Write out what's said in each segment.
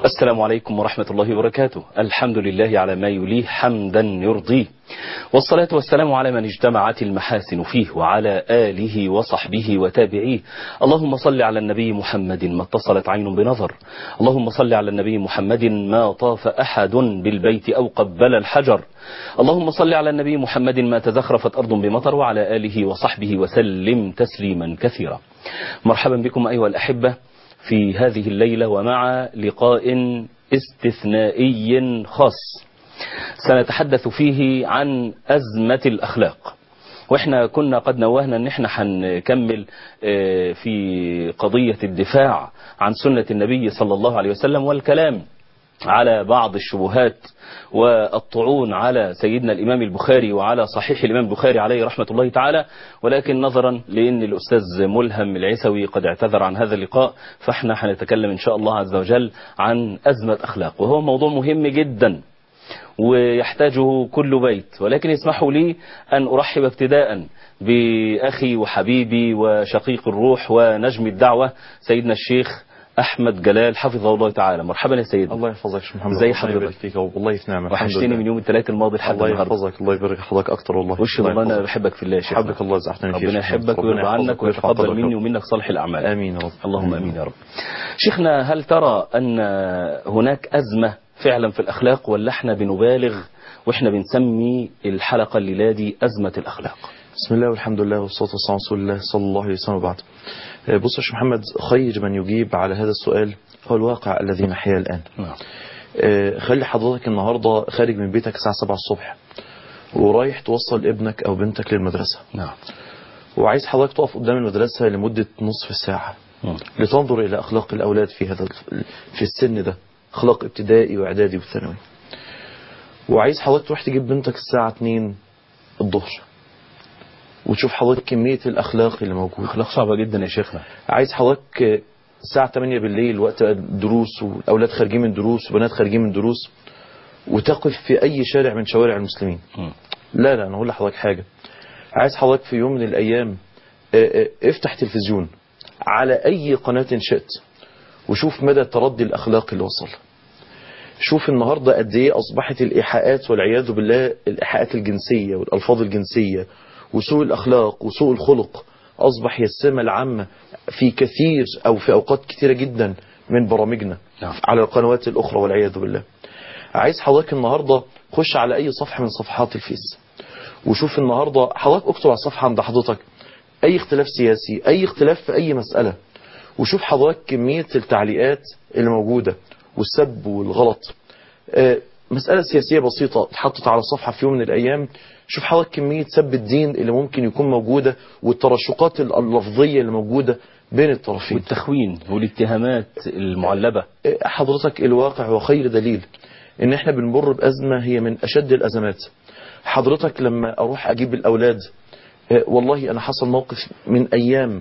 السلام عليكم ورحمة الله وبركاته الحمد لله على ما يليه حمدا يرضيه والصلاة والسلام على من اجتمعت المحاسن فيه وعلى آله وصحبه وتابعيه اللهم صل على النبي محمد ما اتصلت عين بنظر اللهم صل على النبي محمد ما طاف أحد بالبيت أو قبل الحجر اللهم صل على النبي محمد ما تزخرفت أرض بمطر وعلى آله وصحبه وسلم تسليما كثيرا مرحبا بكم أيها الأحبة في هذه الليلة ومع لقاء استثنائي خاص سنتحدث فيه عن أزمة الأخلاق واحنا كنا قد نوهنا ان احنا هنكمل في قضية الدفاع عن سنة النبي صلى الله عليه وسلم والكلام على بعض الشبهات والطعون على سيدنا الإمام البخاري وعلى صحيح الإمام البخاري عليه رحمة الله تعالى ولكن نظرا لأن الأستاذ ملهم العيسوي قد اعتذر عن هذا اللقاء فاحنا هنتكلم إن شاء الله عز وجل عن أزمة أخلاق وهو موضوع مهم جدا ويحتاجه كل بيت ولكن اسمحوا لي أن أرحب ابتداء بأخي وحبيبي وشقيق الروح ونجم الدعوة سيدنا الشيخ احمد جلال حفظه الله تعالى مرحبا يا سيدي الله يحفظك يا محمد ازي الله حضرتك يبارك فيك والله في نعمه الحمد وحشتني لله. من يوم الثلاث الماضي لحد الله النهارده يحفظك الله يبارك حضرتك اكتر والله وش الله والله انا يحفظك. بحبك في الله يا شيخ حبك الله يزعتني فيك ربنا يا شيخ. يحبك ربنا ويرضى عنك يحفظك ويرفع ويتقبل قدرك. مني ومنك صالح الاعمال امين يا رب اللهم امين يا رب شيخنا هل ترى ان هناك ازمه فعلا في الاخلاق ولا احنا بنبالغ واحنا بنسمي الحلقه الليله دي ازمه الاخلاق بسم الله والحمد لله والصلاه والسلام على رسول الله صلى الله عليه وسلم وبعد آه، بص يا شيخ محمد خير من يجيب على هذا السؤال هو الواقع الذي نحياه الان نعم آه، خلي حضرتك النهارده خارج من بيتك الساعه 7 الصبح ورايح توصل ابنك او بنتك للمدرسه نعم وعايز حضرتك تقف قدام المدرسه لمده نصف ساعه مم. لتنظر إلى أخلاق الأولاد في هذا في السن ده أخلاق ابتدائي وإعدادي وثانوي وعايز حضرتك تروح تجيب بنتك الساعة 2 الظهر وتشوف حضرتك كمية الأخلاق اللي موجودة اخلاق صعبه جدا يا شيخنا عايز حضرتك الساعة 8 بالليل وقت الدروس والأولاد خارجين من دروس وبنات خارجين من دروس وتقف في أي شارع من شوارع المسلمين مم. لا لا أنا أقول لحضرتك حاجة عايز حضرتك في يوم من الأيام آه، آه، افتح تلفزيون على أي قناة شئت وشوف مدى تردي الأخلاق اللي وصل شوف النهاردة قد إيه أصبحت الإيحاءات والعياذ بالله الإيحاءات الجنسية والألفاظ الجنسية وسوء الأخلاق وسوء الخلق أصبح هي السمة العامة في كثير أو في أوقات كثيرة جدا من برامجنا نعم. على القنوات الأخرى والعياذ بالله عايز حضرتك النهاردة خش على أي صفحة من صفحات الفيس وشوف النهاردة حضرتك اكتب على الصفحة عند حضرتك أي اختلاف سياسي أي اختلاف في أي مسألة وشوف حضرتك كمية التعليقات اللي موجودة والسب والغلط آه، مسألة سياسية بسيطة اتحطت على الصفحة في يوم من الأيام شوف حضرتك كمية سب الدين اللي ممكن يكون موجودة والترشقات اللفظية اللي موجودة بين الطرفين والتخوين والاتهامات المعلبه آه، حضرتك الواقع وخير دليل ان احنا بنمر بأزمة هي من أشد الأزمات حضرتك لما أروح أجيب الأولاد آه، والله أنا حصل موقف من أيام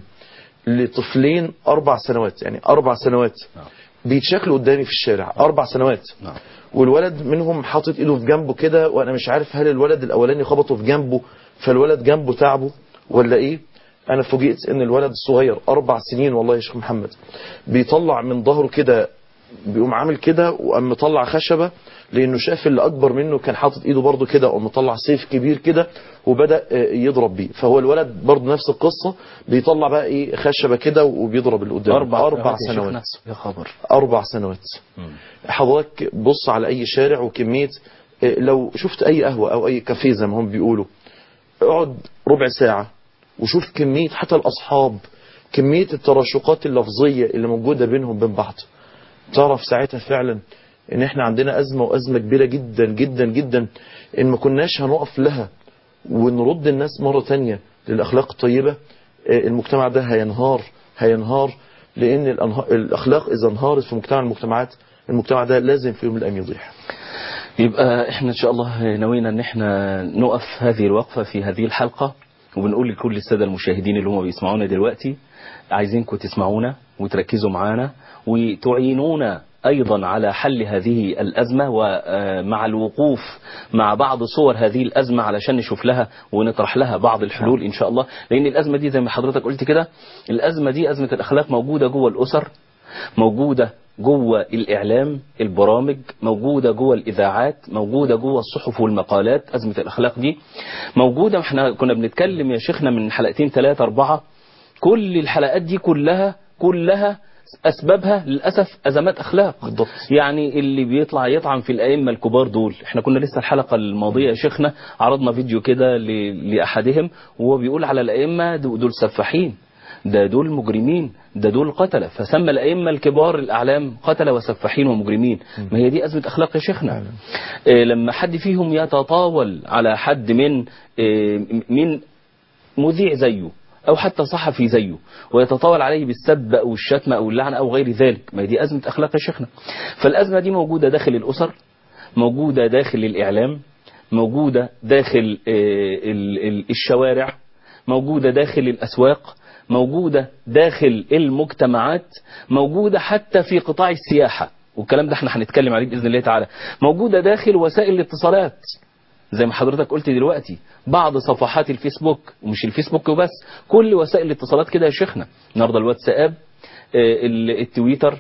لطفلين أربع سنوات يعني أربع سنوات نعم. بيتشكلوا قدامي في الشارع أربع سنوات نعم والولد منهم حاطط ايده في جنبه كده وانا مش عارف هل الولد الاولاني خبطه في جنبه فالولد جنبه تعبه ولا ايه انا فوجئت ان الولد الصغير اربع سنين والله يا شيخ محمد بيطلع من ظهره كده بيقوم عامل كده وقام مطلع خشبه لانه شاف اللي اكبر منه كان حاطط ايده برضه كده وقام مطلع سيف كبير كده وبدا آه، يضرب بيه فهو الولد برضه نفس القصه بيطلع بقى ايه خشبه كده وبيضرب اللي قدامه اربع اربع يا شيخنا. سنوات يا خبر اربع سنوات مم. حضرتك بص على اي شارع وكميه إيه، لو شفت اي قهوه او اي كافيه زي ما هم بيقولوا اقعد ربع ساعه وشوف كميه حتى الاصحاب كميه التراشقات اللفظيه اللي موجوده بينهم وبين بعض تعرف ساعتها فعلا ان احنا عندنا ازمه وازمه كبيره جدا جدا جدا ان ما كناش هنقف لها ونرد الناس مره تانية للاخلاق الطيبه إيه، المجتمع ده هينهار هينهار لان الأنها- الاخلاق اذا انهارت في مجتمع المجتمعات المجتمع ده لازم في يوم من الايام يضيع يبقى احنا ان شاء الله نوينا ان احنا نقف هذه الوقفة في هذه الحلقة وبنقول لكل السادة المشاهدين اللي هم بيسمعونا دلوقتي عايزينكم تسمعونا وتركزوا معانا وتعينونا ايضا على حل هذه الازمة ومع الوقوف مع بعض صور هذه الازمة علشان نشوف لها ونطرح لها بعض الحلول ان شاء الله لان الازمة دي زي ما حضرتك قلت كده الازمة دي ازمة الاخلاق موجودة جوه الاسر موجودة جوه الإعلام البرامج موجودة جوه الإذاعات موجودة جوه الصحف والمقالات أزمة الأخلاق دي موجودة احنا كنا بنتكلم يا شيخنا من حلقتين ثلاثة أربعة كل الحلقات دي كلها كلها أسبابها للأسف أزمات أخلاق بالضبط. يعني اللي بيطلع يطعن في الأئمة الكبار دول احنا كنا لسه الحلقة الماضية يا شيخنا عرضنا فيديو كده ل- لأحدهم وهو بيقول على الأئمة دو- دول سفاحين ده دول مجرمين ده دول قتلة فسمى الأئمة الكبار الأعلام قتلة وسفاحين ومجرمين ما هي دي أزمة أخلاق يا شيخنا إيه لما حد فيهم يتطاول على حد من إيه من مذيع زيه أو حتى صحفي زيه ويتطاول عليه بالسب أو الشتم أو اللعنة أو غير ذلك ما هي دي أزمة أخلاق يا شيخنا فالأزمة دي موجودة داخل الأسر موجودة داخل الإعلام موجودة داخل آه، ال- ال- الشوارع موجودة داخل الأسواق موجودة داخل المجتمعات موجودة حتى في قطاع السياحة والكلام ده احنا هنتكلم عليه بإذن الله تعالى موجودة داخل وسائل الاتصالات زي ما حضرتك قلت دلوقتي بعض صفحات الفيسبوك ومش الفيسبوك وبس كل وسائل الاتصالات كده يا شيخنا النهارده الواتساب آه، ال- التويتر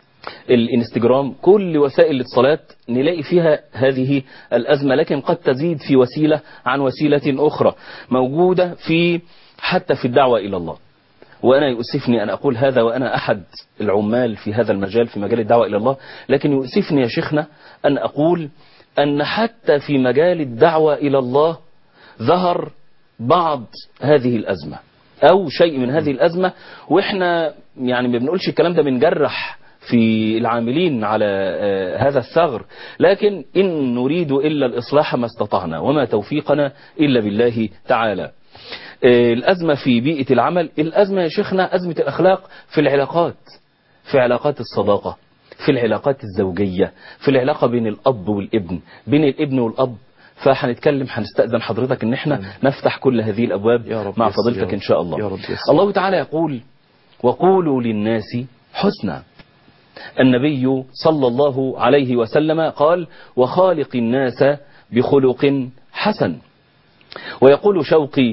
الانستجرام كل وسائل الاتصالات نلاقي فيها هذه الأزمة لكن قد تزيد في وسيلة عن وسيلة أخرى موجودة في حتى في الدعوة إلى الله وأنا يؤسفني أن أقول هذا وأنا أحد العمال في هذا المجال في مجال الدعوة إلى الله لكن يؤسفني يا شيخنا أن أقول أن حتى في مجال الدعوة إلى الله ظهر بعض هذه الأزمة أو شيء من هذه الأزمة وإحنا يعني ما بنقولش الكلام ده بنجرح في العاملين على آه، هذا الثغر لكن إن نريد إلا الإصلاح ما استطعنا وما توفيقنا إلا بالله تعالى آه، الأزمة في بيئة العمل الأزمة يا شيخنا أزمة الأخلاق في العلاقات في علاقات الصداقة في العلاقات الزوجية في العلاقة بين الأب والابن بين الابن والأب فهنتكلم هنستأذن حضرتك ان احنا نفتح كل هذه الابواب يا رب مع يسر يا فضيلتك رب. ان شاء الله يا رب يسر. الله تعالى يقول وقولوا للناس حسنا النبي صلى الله عليه وسلم قال وخالق الناس بخلق حسن ويقول شوقي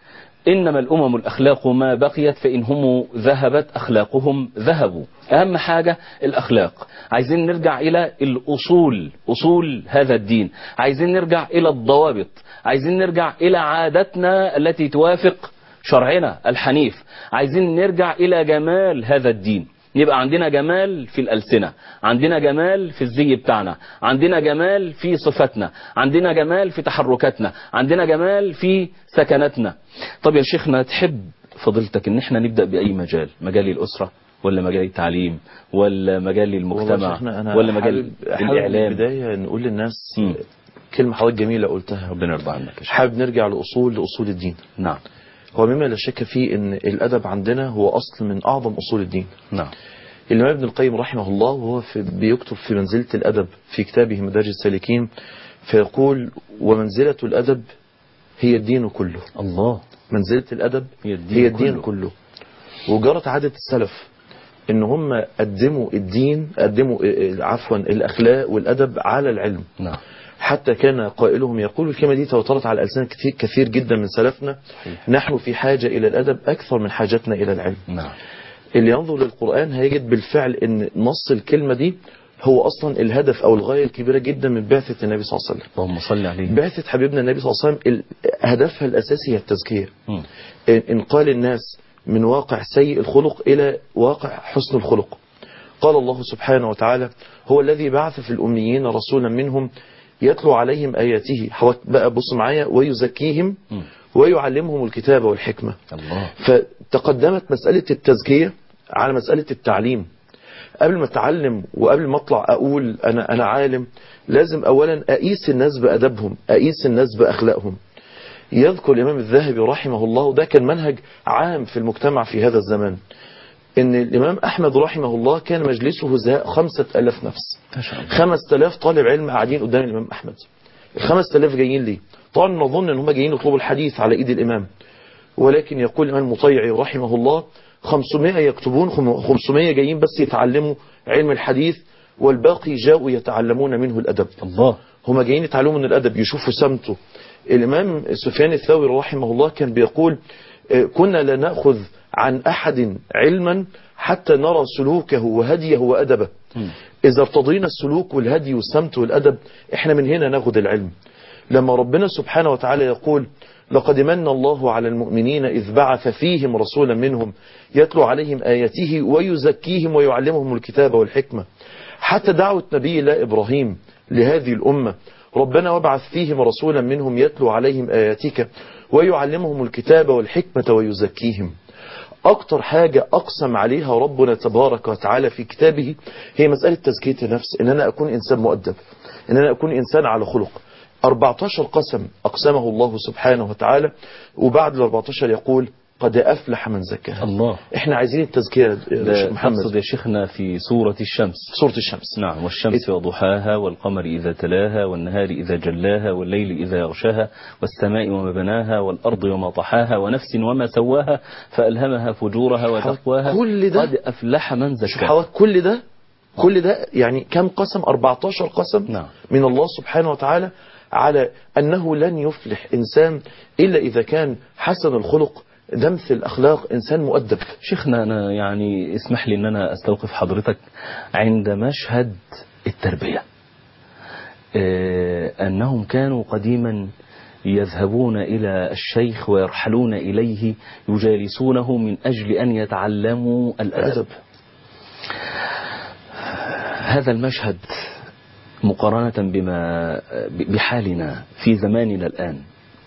إنما الأمم الأخلاق ما بقيت فإن هم ذهبت أخلاقهم ذهبوا أهم حاجة الأخلاق عايزين نرجع إلى الأصول أصول هذا الدين عايزين نرجع إلى الضوابط عايزين نرجع إلى عادتنا التي توافق شرعنا الحنيف عايزين نرجع إلى جمال هذا الدين يبقى عندنا جمال في الألسنة عندنا جمال في الزي بتاعنا عندنا جمال في صفاتنا عندنا جمال في تحركاتنا عندنا جمال في سكناتنا طب يا شيخنا تحب فضيلتك ان احنا نبدأ بأي مجال مجال الأسرة ولا مجال التعليم ولا مجال والله المجتمع شيخنا أنا ولا مجال حابب- حابب الإعلام البداية نقول للناس مم. كلمة حضرتك جميلة قلتها ربنا يرضى عنك يا شيخ حابب نرجع لأصول لأصول الدين نعم هو مما لا شك فيه ان الأدب عندنا هو أصل من أعظم أصول الدين نعم الإمام ابن القيم رحمه الله وهو في بيكتب في منزلة الأدب في كتابه مدارج السالكين فيقول ومنزلة الأدب هي الدين كله الله منزلة الأدب هي الدين هي الدين كله. كله وجرت عادة السلف ان هم قدموا الدين قدموا آه، آه، عفوا الأخلاق والأدب على العلم نعم حتى كان قائلهم يقول الكلمة دي توترت على ألسنة كثير, كثير جدا من سلفنا نحن في حاجة إلى الأدب أكثر من حاجتنا إلى العلم نعم اللي ينظر للقرآن هيجد بالفعل ان نص الكلمة دي هو أصلا الهدف أو الغاية الكبيرة جدا من بعثة النبي صلى الله عليه وسلم اللهم صل عليه بعثة حبيبنا النبي صلى الله عليه وسلم ال- هدفها الأساسي هي التزكية مم. إن- إنقال الناس من واقع سيء الخلق إلى واقع حسن الخلق قال الله سبحانه وتعالى هو الذي بعث في الأميين رسولا منهم يتلو عليهم آياته حضرتك بقى بص معايا ويزكيهم مم. ويعلمهم الكتاب والحكمة الله فتقدمت مسألة التزكية على مسألة التعليم قبل ما اتعلم وقبل ما اطلع اقول انا انا عالم لازم اولا اقيس الناس بادبهم اقيس الناس باخلاقهم يذكر الامام الذهبي رحمه الله ده كان منهج عام في المجتمع في هذا الزمان ان الامام احمد رحمه الله كان مجلسه زهاء خمسة الاف نفس ما شاء الله خمس تلاف طالب علم قاعدين قدام الامام احمد الخمس تلاف جايين ليه طبعا نظن ان هم جايين يطلبوا الحديث على ايد الامام ولكن يقول الإمام المطيعي رحمه الله 500 يكتبون خم- 500 جايين بس يتعلموا علم الحديث والباقي جاءوا يتعلمون منه الأدب الله هم جايين يتعلموا من الأدب يشوفوا سمته الإمام سفيان الثوري رحمه الله كان بيقول آه، كنا لا نأخذ عن أحد علما حتى نرى سلوكه وهديه وأدبه مم. إذا ارتضينا السلوك والهدي والسمت والأدب إحنا من هنا ناخد العلم لما ربنا سبحانه وتعالى يقول لقد من الله على المؤمنين إذ بعث فيهم رسولا منهم يتلو عليهم آياته ويزكيهم ويعلمهم الكتاب والحكمة حتى دعوة نبي الله إبراهيم لهذه الأمة ربنا وابعث فيهم رسولا منهم يتلو عليهم آياتك ويعلمهم الكتاب والحكمة ويزكيهم أكتر حاجة أقسم عليها ربنا تبارك وتعالى في كتابه هي مسألة تزكية النفس إن أنا أكون إنسان مؤدب إن أنا أكون إنسان على خلق 14 قسم أقسمه الله سبحانه وتعالى وبعد ال 14 يقول قد أفلح من زكاها الله إحنا عايزين التزكية يا ده شيخ محمد تقصد يا شيخنا في سورة الشمس سورة الشمس نعم والشمس وضحاها والقمر إذا تلاها والنهار إذا جلاها والليل إذا يغشاها والسماء وما بناها والأرض وما طحاها ونفس وما سواها فألهمها فجورها وتقواها كل ده- قد أفلح من شوف زكاها حضرتك كل ده كل ده يعني كم قسم 14 قسم نعم. من الله سبحانه وتعالى على أنه لن يفلح إنسان إلا إذا كان حسن الخلق دمث الأخلاق إنسان مؤدب شيخنا أنا يعني اسمح لي أن أنا أستوقف حضرتك عند مشهد التربية آه، أنهم كانوا قديما يذهبون إلى الشيخ ويرحلون إليه يجالسونه من أجل أن يتعلموا الأدب الأدب هذا المشهد مقارنة بما بحالنا في زماننا الآن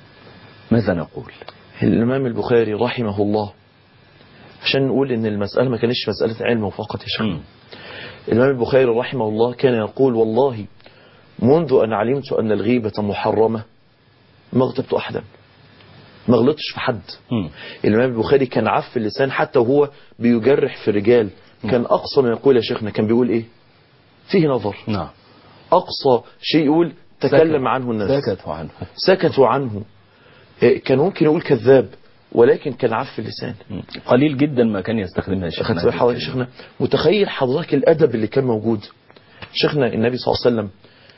ماذا نقول الإمام البخاري رحمه الله عشان نقول إن المسألة ما كانتش مسألة علم فقط يا شيخ مم. الإمام البخاري رحمه الله كان يقول والله منذ أن علمت أن الغيبة محرمة ما اغتبت أحدا ما غلطش في حد مم. الإمام البخاري كان عف اللسان حتى وهو بيجرح في الرجال كان أقصى ما يقول يا شيخنا كان بيقول إيه فيه نظر نعم أقصى شيء يقول تكلم عنه الناس سكتوا عنه سكتوا عنه إيه، كان ممكن يقول كذاب ولكن كان عف اللسان مم. قليل جدا ما كان يستخدمها خدت شيخنا بالك حضرتك يا شيخنا متخيل حضرتك الأدب اللي كان موجود شيخنا النبي صلى الله عليه وسلم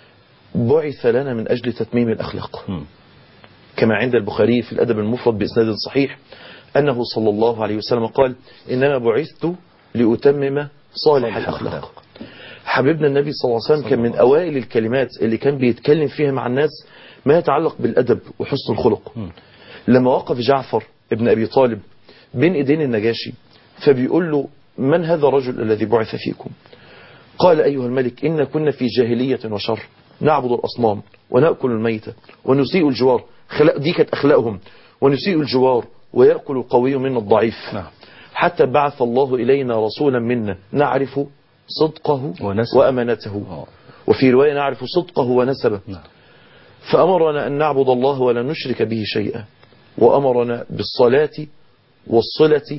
بعث لنا من أجل تتميم الأخلاق مم. كما عند البخاري في الأدب المفرد بإسناد صحيح أنه صلى الله عليه وسلم قال إنما بعثت لأتمم صالح الأخلاق حبيبنا النبي صلى الله عليه وسلم كان من أوائل الكلمات اللي كان بيتكلم فيها مع الناس ما يتعلق بالأدب وحسن الخلق مم. لما وقف جعفر ابن أبي طالب بين إيدين النجاشي فبيقول له من هذا الرجل الذي بعث فيكم قال أيها الملك إن كنا في جاهلية وشر نعبد الأصنام ونأكل الميتة ونسيء الجوار خلق دي كانت أخلاقهم ونسيء الجوار ويأكل القوي منا الضعيف نعم. حتى بعث الله إلينا رسولا منا نعرف صدقه ونسبه. وأمانته آه. وفي رواية نعرف صدقه ونسبه نعم. فأمرنا أن نعبد الله ولا نشرك به شيئا وأمرنا بالصلاة والصلة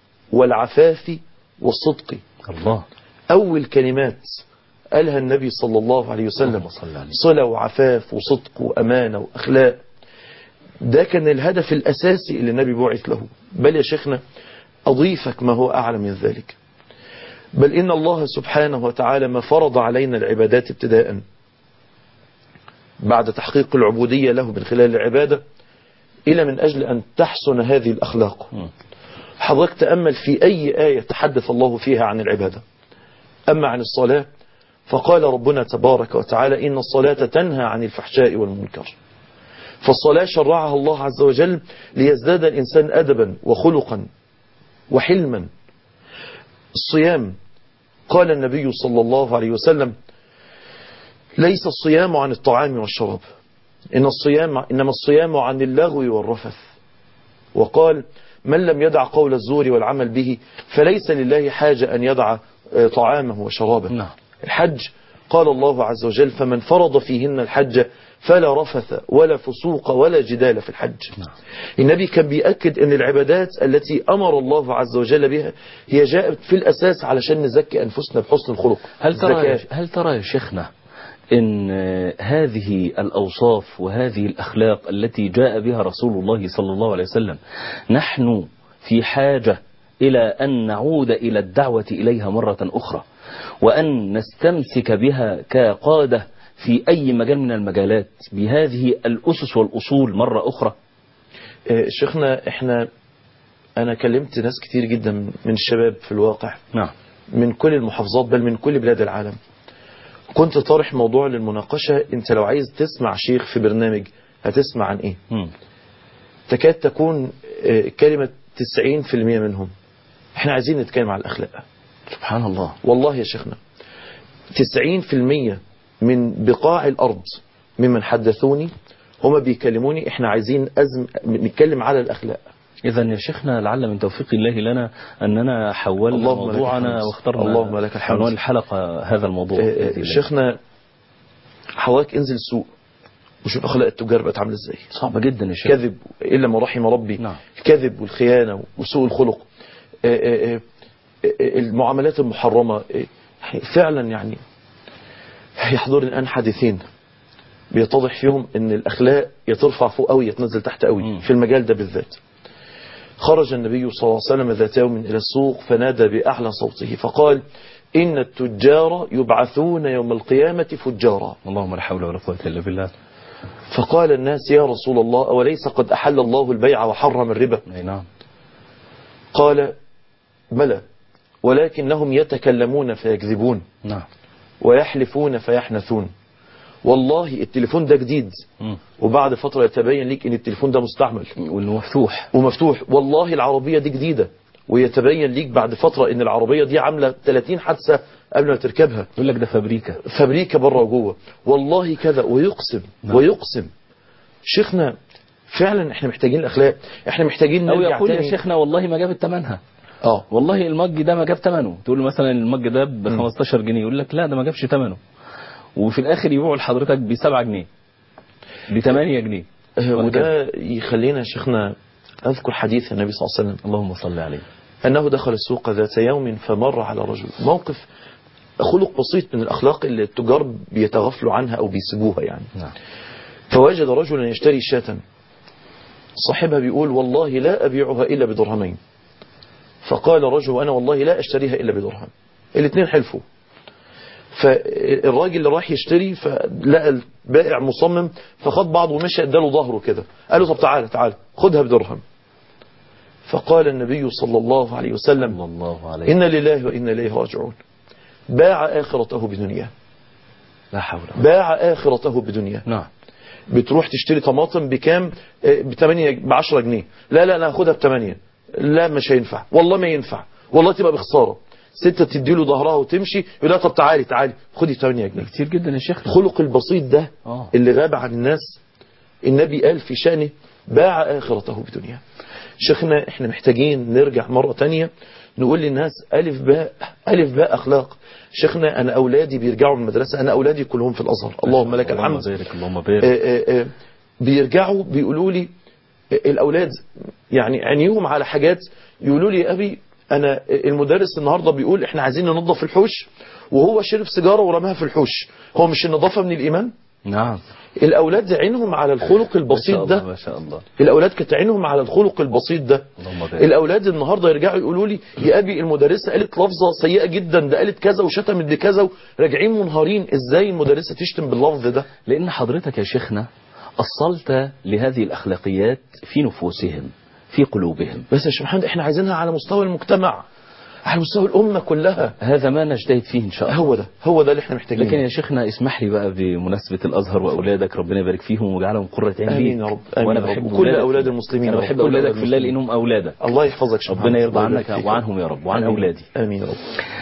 والعفاف والصدق الله أول كلمات قالها النبي صلى الله عليه وسلم اللهم صل عليه. صلة وعفاف وصدق وأمانة وأخلاق ده كان الهدف الأساسي اللي النبي بعث له بل يا شيخنا أضيفك ما هو أعلى من ذلك بل إن الله سبحانه وتعالى ما فرض علينا العبادات ابتداء بعد تحقيق العبودية له من خلال العبادة إلى من أجل أن تحسن هذه الأخلاق مم. حضرتك تأمل في أي آية تحدث الله فيها عن العبادة أما عن الصلاة فقال ربنا تبارك وتعالى إن الصلاة تنهى عن الفحشاء والمنكر فالصلاة شرعها الله عز وجل ليزداد الإنسان أدبا وخلقا وحلما الصيام قال النبي صلى الله عليه وسلم ليس الصيام عن الطعام والشراب إن الصيام إنما الصيام عن اللغو والرفث وقال من لم يدع قول الزور والعمل به فليس لله حاجة أن يدع آه، طعامه وشرابه نعم. الحج قال الله عز وجل فمن فرض فيهن الحج فلا رفث ولا فسوق ولا جدال في الحج نعم. النبي كان بيأكد أن العبادات التي أمر الله عز وجل بها هي جاءت في الأساس علشان نزكي أنفسنا بحسن الخلق هل ترى الزكاة. هل ترى يا شيخنا ان هذه الاوصاف وهذه الاخلاق التي جاء بها رسول الله صلى الله عليه وسلم نحن في حاجه الى ان نعود الى الدعوه اليها مره اخرى وان نستمسك بها كقاده في اي مجال من المجالات بهذه الاسس والاصول مره اخرى آه، شيخنا احنا أنا كلمت ناس كتير جدا من الشباب في الواقع نعم من كل المحافظات بل من كل بلاد العالم كنت طارح موضوع للمناقشة انت لو عايز تسمع شيخ في برنامج هتسمع عن ايه مم. تكاد تكون آه، كلمة 90% منهم احنا عايزين نتكلم عن الأخلاق سبحان الله والله يا شيخنا 90% من بقاع الأرض ممن حدثوني هما بيكلموني احنا عايزين أزم نتكلم على الأخلاق إذا يا شيخنا لعل من توفيق الله لنا أننا حولنا اللهم لك موضوعنا الحمد. واخترنا اللهم لك الحمد. عنوان الحلقة هذا الموضوع آه، بإذن آه، الله. شيخنا حضرتك انزل السوق وشوف أخلاق التجار بقت عاملة ازاي صعبة جدا يا شيخ كذب إلا ما رحم ربي نعم. الكذب والخيانة وسوء الخلق آه، آه، آه، آه، المعاملات المحرمة آه، يعني فعلا يعني يحضر الآن حادثين بيتضح فيهم ان الأخلاق يترفع فوق قوي يتنزل تحت مم. قوي في المجال ده بالذات خرج النبي صلى الله عليه وسلم ذات يوم إلى السوق فنادى بأعلى صوته فقال إن التجار يبعثون يوم القيامة فجارا اللهم لا حول ولا قوة إلا بالله فقال الناس يا رسول الله أوليس قد أحل الله البيع وحرم الربا أي نعم قال بلى ولكنهم يتكلمون فيكذبون نعم ويحلفون فيحنثون والله التليفون ده جديد مم. وبعد فترة يتبين ليك ان التليفون ده مستعمل وإنه مفتوح ومفتوح والله العربية دي جديدة ويتبين ليك بعد فترة ان العربية دي عاملة 30 حادثة قبل ما تركبها يقول لك ده فابريكا فابريكا بره وجوه والله كذا ويقسم نعم. ويقسم شيخنا فعلا احنا محتاجين الاخلاق احنا محتاجين أو نرجع يقول يا تاني شيخنا والله ما جابت ثمنها اه والله المج ده ما جاب ثمنه تقول له مثلا المج ده ب 15 جنيه يقول لك لا ده ما جابش ثمنه وفي الآخر يبيعه لحضرتك ب 7 جنيه ب 8 جنيه آه، وهكذا. وده يخلينا يا شيخنا أذكر حديث النبي صلى الله عليه وسلم اللهم صل عليه أنه دخل السوق ذات يوم فمر على رجل موقف خلق بسيط من الأخلاق اللي التجار بيتغفلوا عنها أو بيسيبوها يعني نعم فوجد رجلا يشتري شاة صاحبها بيقول والله لا أبيعها إلا بدرهمين فقال رجل أنا والله لا أشتريها إلا بدرهم الاثنين حلفوا فالراجل اللي راح يشتري فلقى البائع مصمم فخد بعضه ومشى اداله ظهره كده قال له طب تعالى تعالى خدها بدرهم فقال النبي صلى الله عليه وسلم صلى الله عليه إن لله وإنا إليه راجعون باع آخرته بدنياه لا حول ولا قوة. باع آخرته بدنياه نعم بتروح تشتري طماطم بكام ب 8 ب 10 جنيه لا لا انا هاخدها ب 8 لا مش هينفع والله ما ينفع والله تبقى بخساره ستة تديله ظهرها وتمشي يقول لها طب تعالي تعالي خدي 8 جنيه كتير جدا يا شيخ الخلق البسيط ده آه. اللي غاب عن الناس النبي قال في شأنه باع آخرته بدنيا شيخنا احنا محتاجين نرجع مرة تانية نقول للناس ألف باء ألف باء أخلاق شيخنا أنا أولادي بيرجعوا من المدرسة أنا أولادي كلهم في الأزهر اللهم لك اللهم الحمد بارك اللهم بارك آه، آه، آه، بيرجعوا بيقولوا لي آه، الأولاد يعني عينيهم على حاجات يقولوا لي يا أبي أنا المدرس النهاردة بيقول إحنا عايزين ننظف الحوش وهو شرب سيجارة ورماها في الحوش هو مش النظافة من الإيمان نعم الأولاد عينهم على الخلق ما شاء البسيط الله ده ما شاء الله الأولاد كانت عينهم على الخلق البسيط ده اللهم بارك الأولاد النهاردة يرجعوا يقولوا لي يا أبي المدرسة قالت لفظة سيئة جدا ده قالت كذا وشتمت بكذا راجعين منهارين إزاي المدرسة تشتم باللفظ ده لأن حضرتك يا شيخنا أصلت لهذه الأخلاقيات في نفوسهم في قلوبهم بس يا شيخ محمد احنا عايزينها على مستوى المجتمع على مستوى الأمة كلها هذا ما نجتهد فيه إن شاء الله هو ده هو ده اللي احنا محتاجينه لكن يا شيخنا اسمح لي بقى بمناسبة الأزهر وأولادك ربنا يبارك فيهم ويجعلهم قرة عين ليك. آمين يا رب آمين وأنا يا رب بحب وكل أولادك. أولاد المسلمين أنا يا رب. بحب كل أولادك أولاد في الله المسلمين. لأنهم أولادك الله يحفظك شيخ ربنا محمد. يرضى الله يبارك عنك فيك. وعنهم يا رب وعن آمين. أولادي آمين يا رب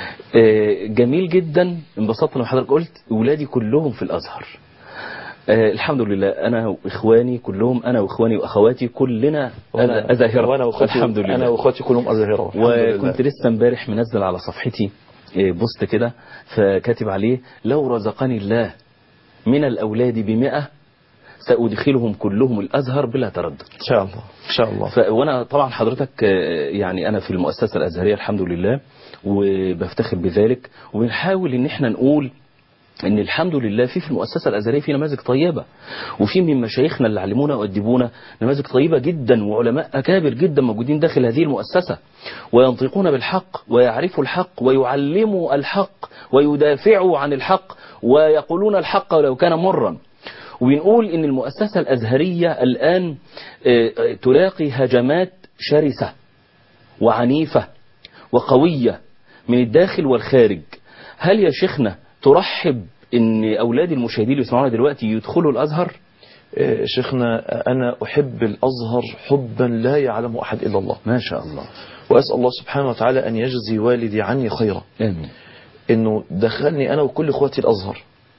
آه، جميل جدا انبسطت لما حضرتك قلت أولادي كلهم في الأزهر آه، الحمد لله أنا وإخواني كلهم أنا وإخواني وأخواتي كلنا وأنا- أزاهرة وأنا وأخواتي الحمد لله أنا وأخواتي كلهم أزاهرة الحمد وكنت لله. لسه امبارح منزل على صفحتي إيه، بوست كده فكاتب عليه لو رزقني الله من الأولاد بمئة سأدخلهم كلهم الأزهر بلا تردد إن شاء الله إن شاء الله ف... وانا طبعا حضرتك آه، يعني انا في المؤسسه الازهريه الحمد لله وبفتخر بذلك وبنحاول ان احنا نقول ان الحمد لله في في المؤسسه الازهريه في نماذج طيبه وفي من مشايخنا اللي علمونا وادبونا نماذج طيبه جدا وعلماء اكابر جدا موجودين داخل هذه المؤسسه وينطقون بالحق ويعرفوا الحق ويعلموا الحق ويدافعوا عن الحق ويقولون الحق ولو كان مرا وبنقول ان المؤسسة الازهرية الان آه، آه، تلاقي هجمات شرسة وعنيفة وقوية من الداخل والخارج هل يا شيخنا ترحب ان اولاد المشاهدين اللي يسمعونا دلوقتي يدخلوا الازهر آه، شيخنا أنا أحب الأزهر حبا لا يعلمه أحد إلا الله ما شاء الله وأسأل الله سبحانه وتعالى أن يجزي والدي عني خيرا امين إنه دخلني أنا وكل إخواتي الأزهر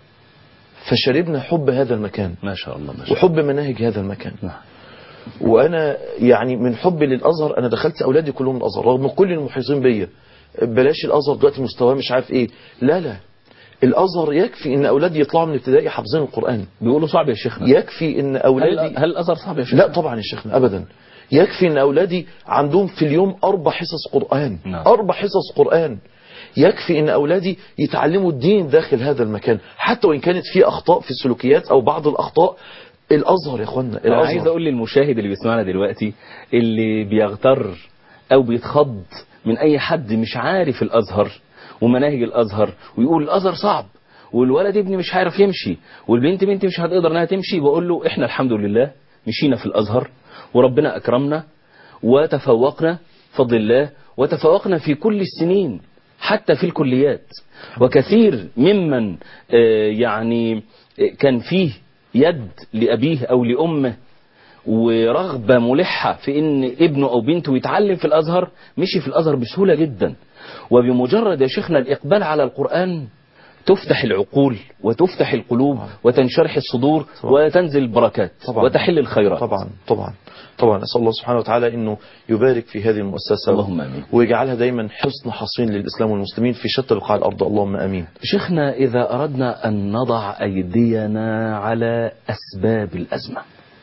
فشربنا حب هذا المكان ما شاء الله ما شاء الله وحب مناهج هذا المكان نعم. وانا يعني من حبي للازهر انا دخلت اولادي كلهم الازهر رغم كل المحيطين بيا بلاش الازهر دلوقتي مستواه مش عارف ايه لا لا الازهر يكفي ان اولادي يطلعوا من ابتدائي حافظين القران بيقولوا صعب يا شيخنا يكفي ان هل, اولادي هل الازهر صعب يا شيخنا لا طبعا يا شيخنا ابدا يكفي ان اولادي عندهم في اليوم اربع حصص قران نعم. اربع حصص قران يكفي ان اولادي يتعلموا الدين داخل هذا المكان حتى وان كانت في اخطاء في السلوكيات او بعض الاخطاء الازهر يا اخوانا انا عايز الازهر اقول للمشاهد اللي بيسمعنا دلوقتي اللي بيغتر او بيتخض من اي حد مش عارف الازهر ومناهج الازهر ويقول الازهر صعب والولد ابني مش عارف يمشي والبنت بنتي مش هتقدر انها تمشي بقول له احنا الحمد لله مشينا في الازهر وربنا اكرمنا وتفوقنا فضل الله وتفوقنا في كل السنين حتى في الكليات وكثير ممن آه، يعني آه، كان فيه يد لأبيه أو لأمه ورغبة ملحة في ان ابنه او بنته يتعلم في الازهر مشي في الازهر بسهولة جدا وبمجرد يا شيخنا الاقبال على القرآن تفتح العقول وتفتح القلوب وتنشرح الصدور وتنزل البركات طبعا. وتحل الخيرات طبعا طبعا طبعا اسال الله سبحانه وتعالى انه يبارك في هذه المؤسسه اللهم آمين. ويجعلها دايما حصن حصين للاسلام والمسلمين في شتى بقاع الارض اللهم امين شيخنا إذا أردنا أن نضع أيدينا على أسباب الأزمة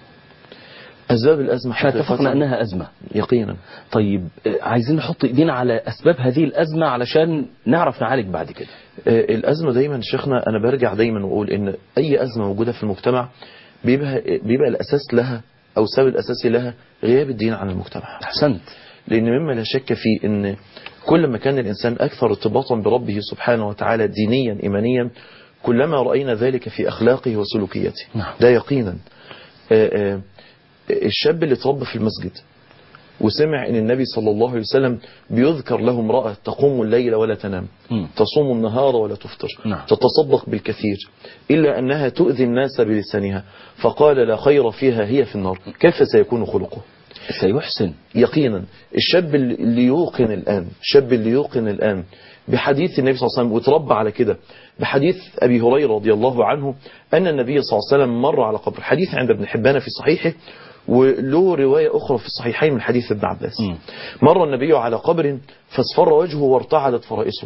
اسباب الازمه احنا حقيقة اتفقنا أنها أزمة يقينا طيب آه، عايزين نحط إيدينا على أسباب هذه الأزمة علشان نعرف نعالج بعد كده آه، الازمه دايما شيخنا انا برجع دايما واقول ان اي ازمه موجوده في المجتمع بيبقى بيبقى الاساس لها او السبب الاساسي لها غياب الدين عن المجتمع أحسنت لأن مما لا شك فيه أن كل ما كان الإنسان أكثر ارتباطا بربه سبحانه وتعالى دينيا إيمانيا كلما رأينا ذلك في أخلاقه وسلوكياته نعم. ده يقينا آه، آه، الشاب اللي اتربى في المسجد وسمع ان النبي صلى الله عليه وسلم بيذكر له امرأة تقوم الليل ولا تنام مم. تصوم النهار ولا تفطر نعم. تتصدق بالكثير إلا أنها تؤذي الناس بلسانها فقال لا خير فيها هي في النار كيف سيكون خلقه سيحسن يقينا الشاب اللي يوقن الآن الشاب اللي يوقن الآن بحديث النبي صلى الله عليه وسلم وتربى على كده بحديث أبي هريرة رضي الله عنه أن النبي صلى الله عليه وسلم مر على قبر حديث عند ابن حبان في صحيحه وله رواية أخرى في الصحيحين من حديث ابن عباس مم. مر النبي على قبر فاصفر وجهه وارتعدت فرائسه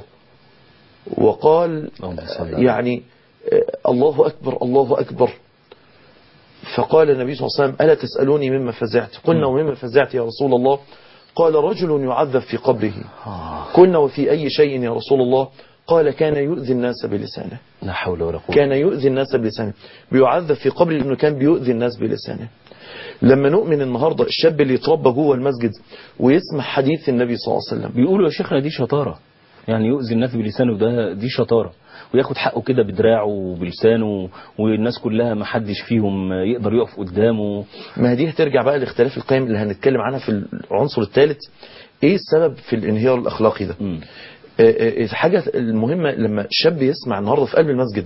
وقال اللهم صل على يعني آه، الله أكبر الله أكبر فقال النبي صلى الله عليه وسلم ألا تسألوني مما فزعت قلنا ومما فزعت يا رسول الله قال رجل يعذب في قبره آه. قلنا وفي أي شيء يا رسول الله قال كان يؤذي الناس بلسانه لا حول ولا قوة كان يؤذي الناس بلسانه بيعذب في قبره لأنه كان بيؤذي الناس بلسانه لما نؤمن النهاردة الشاب اللي يتربى جوه المسجد ويسمع حديث النبي صلى الله عليه وسلم بيقولوا يا شيخنا دي شطارة يعني يؤذي الناس بلسانه ده دي شطارة وياخد حقه كده بدراعه وبلسانه والناس كلها ما حدش فيهم يقدر يقف قدامه ما دي هترجع بقى لاختلاف القيم اللي هنتكلم عنها في العنصر الثالث ايه السبب في الانهيار الاخلاقي ده مم. آه، آه، الحاجة المهمة لما شاب يسمع النهاردة في قلب المسجد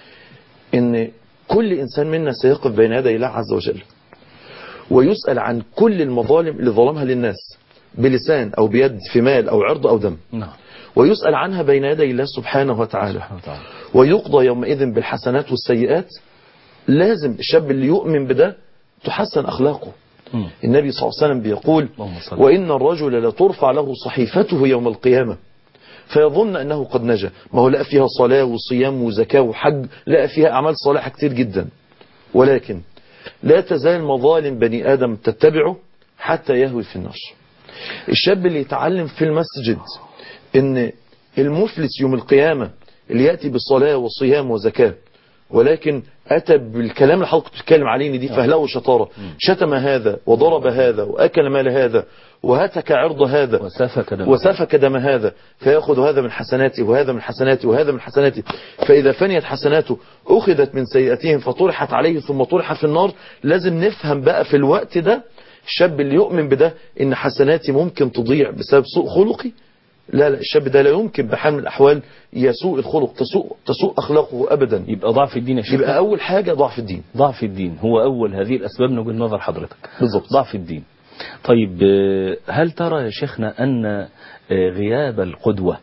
ان كل انسان منا سيقف بين يدي الله عز وجل ويسأل عن كل المظالم اللي ظلمها للناس بلسان او بيد في مال او عرض او دم نعم ويسأل عنها بين يدي الله سبحانه وتعالى سبحانه وتعالى ويقضى يومئذ بالحسنات والسيئات لازم الشاب اللي يؤمن بده تحسن أخلاقه مم. النبي صلى الله عليه وسلم بيقول اللهم صل. وإن الرجل لترفع له صحيفته يوم القيامة فيظن أنه قد نجا ما هو لقى فيها صلاة وصيام وزكاة وحج لقى فيها أعمال صالحة كتير جدا ولكن لا تزال مظالم بني آدم تتبعه حتى يهوي في النار الشاب اللي يتعلم في المسجد ان المفلس يوم القيامة اللي يأتي بالصلاة وصيام وزكاة ولكن أتى بالكلام اللي حضرتك بتتكلم عليه ان دي فهلة وشطارة شتم هذا وضرب هذا وأكل مال هذا وهتك عرض هذا وسفك دم وسفك دم هذا فيأخذ هذا من حسناته وهذا من حسناته وهذا من حسناته فإذا فنيت حسناته أخذت من سيئاتهم فطرحت عليه ثم طرح في النار لازم نفهم بقى في الوقت ده الشاب اللي يؤمن بده إن حسناتي ممكن تضيع بسبب سوء خلقي لا لا الشاب ده لا يمكن بحال من الأحوال يسوء الخلق تسوء, تسوء أخلاقه أبدا يبقى ضعف الدين يا شيخ يبقى أول حاجة ضعف الدين ضعف الدين هو أول هذه الأسباب من وجهة نظر حضرتك بالظبط. ضعف الدين طيب آه، هل ترى يا شيخنا أن آه، غياب القدوة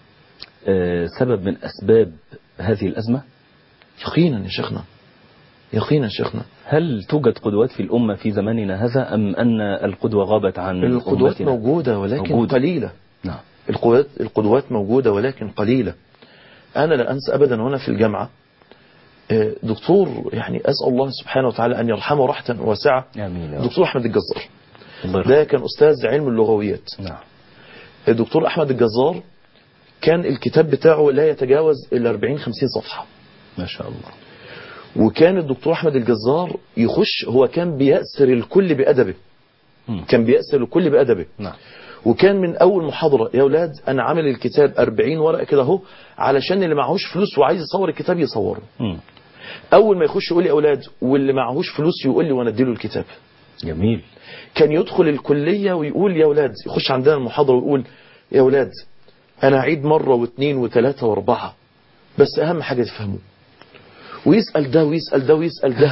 آه، سبب من أسباب هذه الأزمة يقينا يا شيخنا يقينا يا شيخنا هل توجد قدوات في الأمة في زماننا هذا أم أن القدوة غابت عن القدوات أمتنا؟ موجودة ولكن موجودة. قليلة نعم القدوات القدوات موجودة ولكن قليلة أنا لا أنسى أبدا وأنا في الجامعة آه، دكتور يعني أسأل الله سبحانه وتعالى أن يرحمه رحمة واسعة آمين يا رب. دكتور أحمد الجزار الله يرحمه. ده كان أستاذ علم اللغويات نعم الدكتور أحمد الجزار كان الكتاب بتاعه لا يتجاوز ال 40 50 صفحة ما شاء الله وكان الدكتور أحمد الجزار يخش هو كان بيأسر الكل بأدبه مم. كان بيأسر الكل بأدبه نعم وكان من أول محاضرة يا أولاد أنا عامل الكتاب 40 ورقة كده أهو علشان اللي معهوش فلوس وعايز يصور الكتاب يصوره مم. أول ما يخش يقول لي يا أولاد واللي معهوش فلوس يقول لي وأنا أديله الكتاب جميل كان يدخل الكلية ويقول يا أولاد يخش عندنا المحاضرة ويقول يا أولاد أنا أعيد مرة واثنين وثلاثة وأربعة بس أهم حاجة تفهموا ويسأل ده ويسأل ده ويسأل ده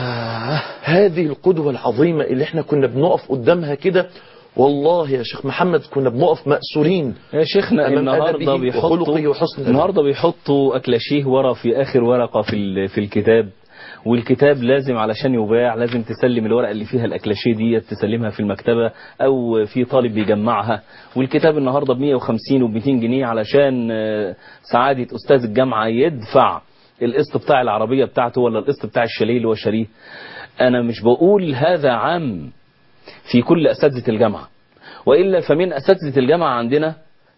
هذه القدوة العظيمة اللي احنا كنا بنقف قدامها كده والله يا شيخ محمد كنا بنقف مأسورين يا شيخنا أمام النهارده أدبه بيحطوا وخلقه وحسن أدبه. النهارده بيحطوا اكلاشيه ورا في اخر ورقه في ال- في الكتاب والكتاب لازم علشان يباع لازم تسلم الورقه اللي فيها الاكلاشيه دي تسلمها في المكتبه او في طالب بيجمعها والكتاب النهارده ب 150 و 200 جنيه علشان آه، سعاده استاذ الجامعه يدفع القسط بتاع العربيه بتاعته ولا القسط بتاع الشاليه اللي هو شاريه انا مش بقول هذا عام في كل اساتذه الجامعه والا فمن اساتذه الجامعه عندنا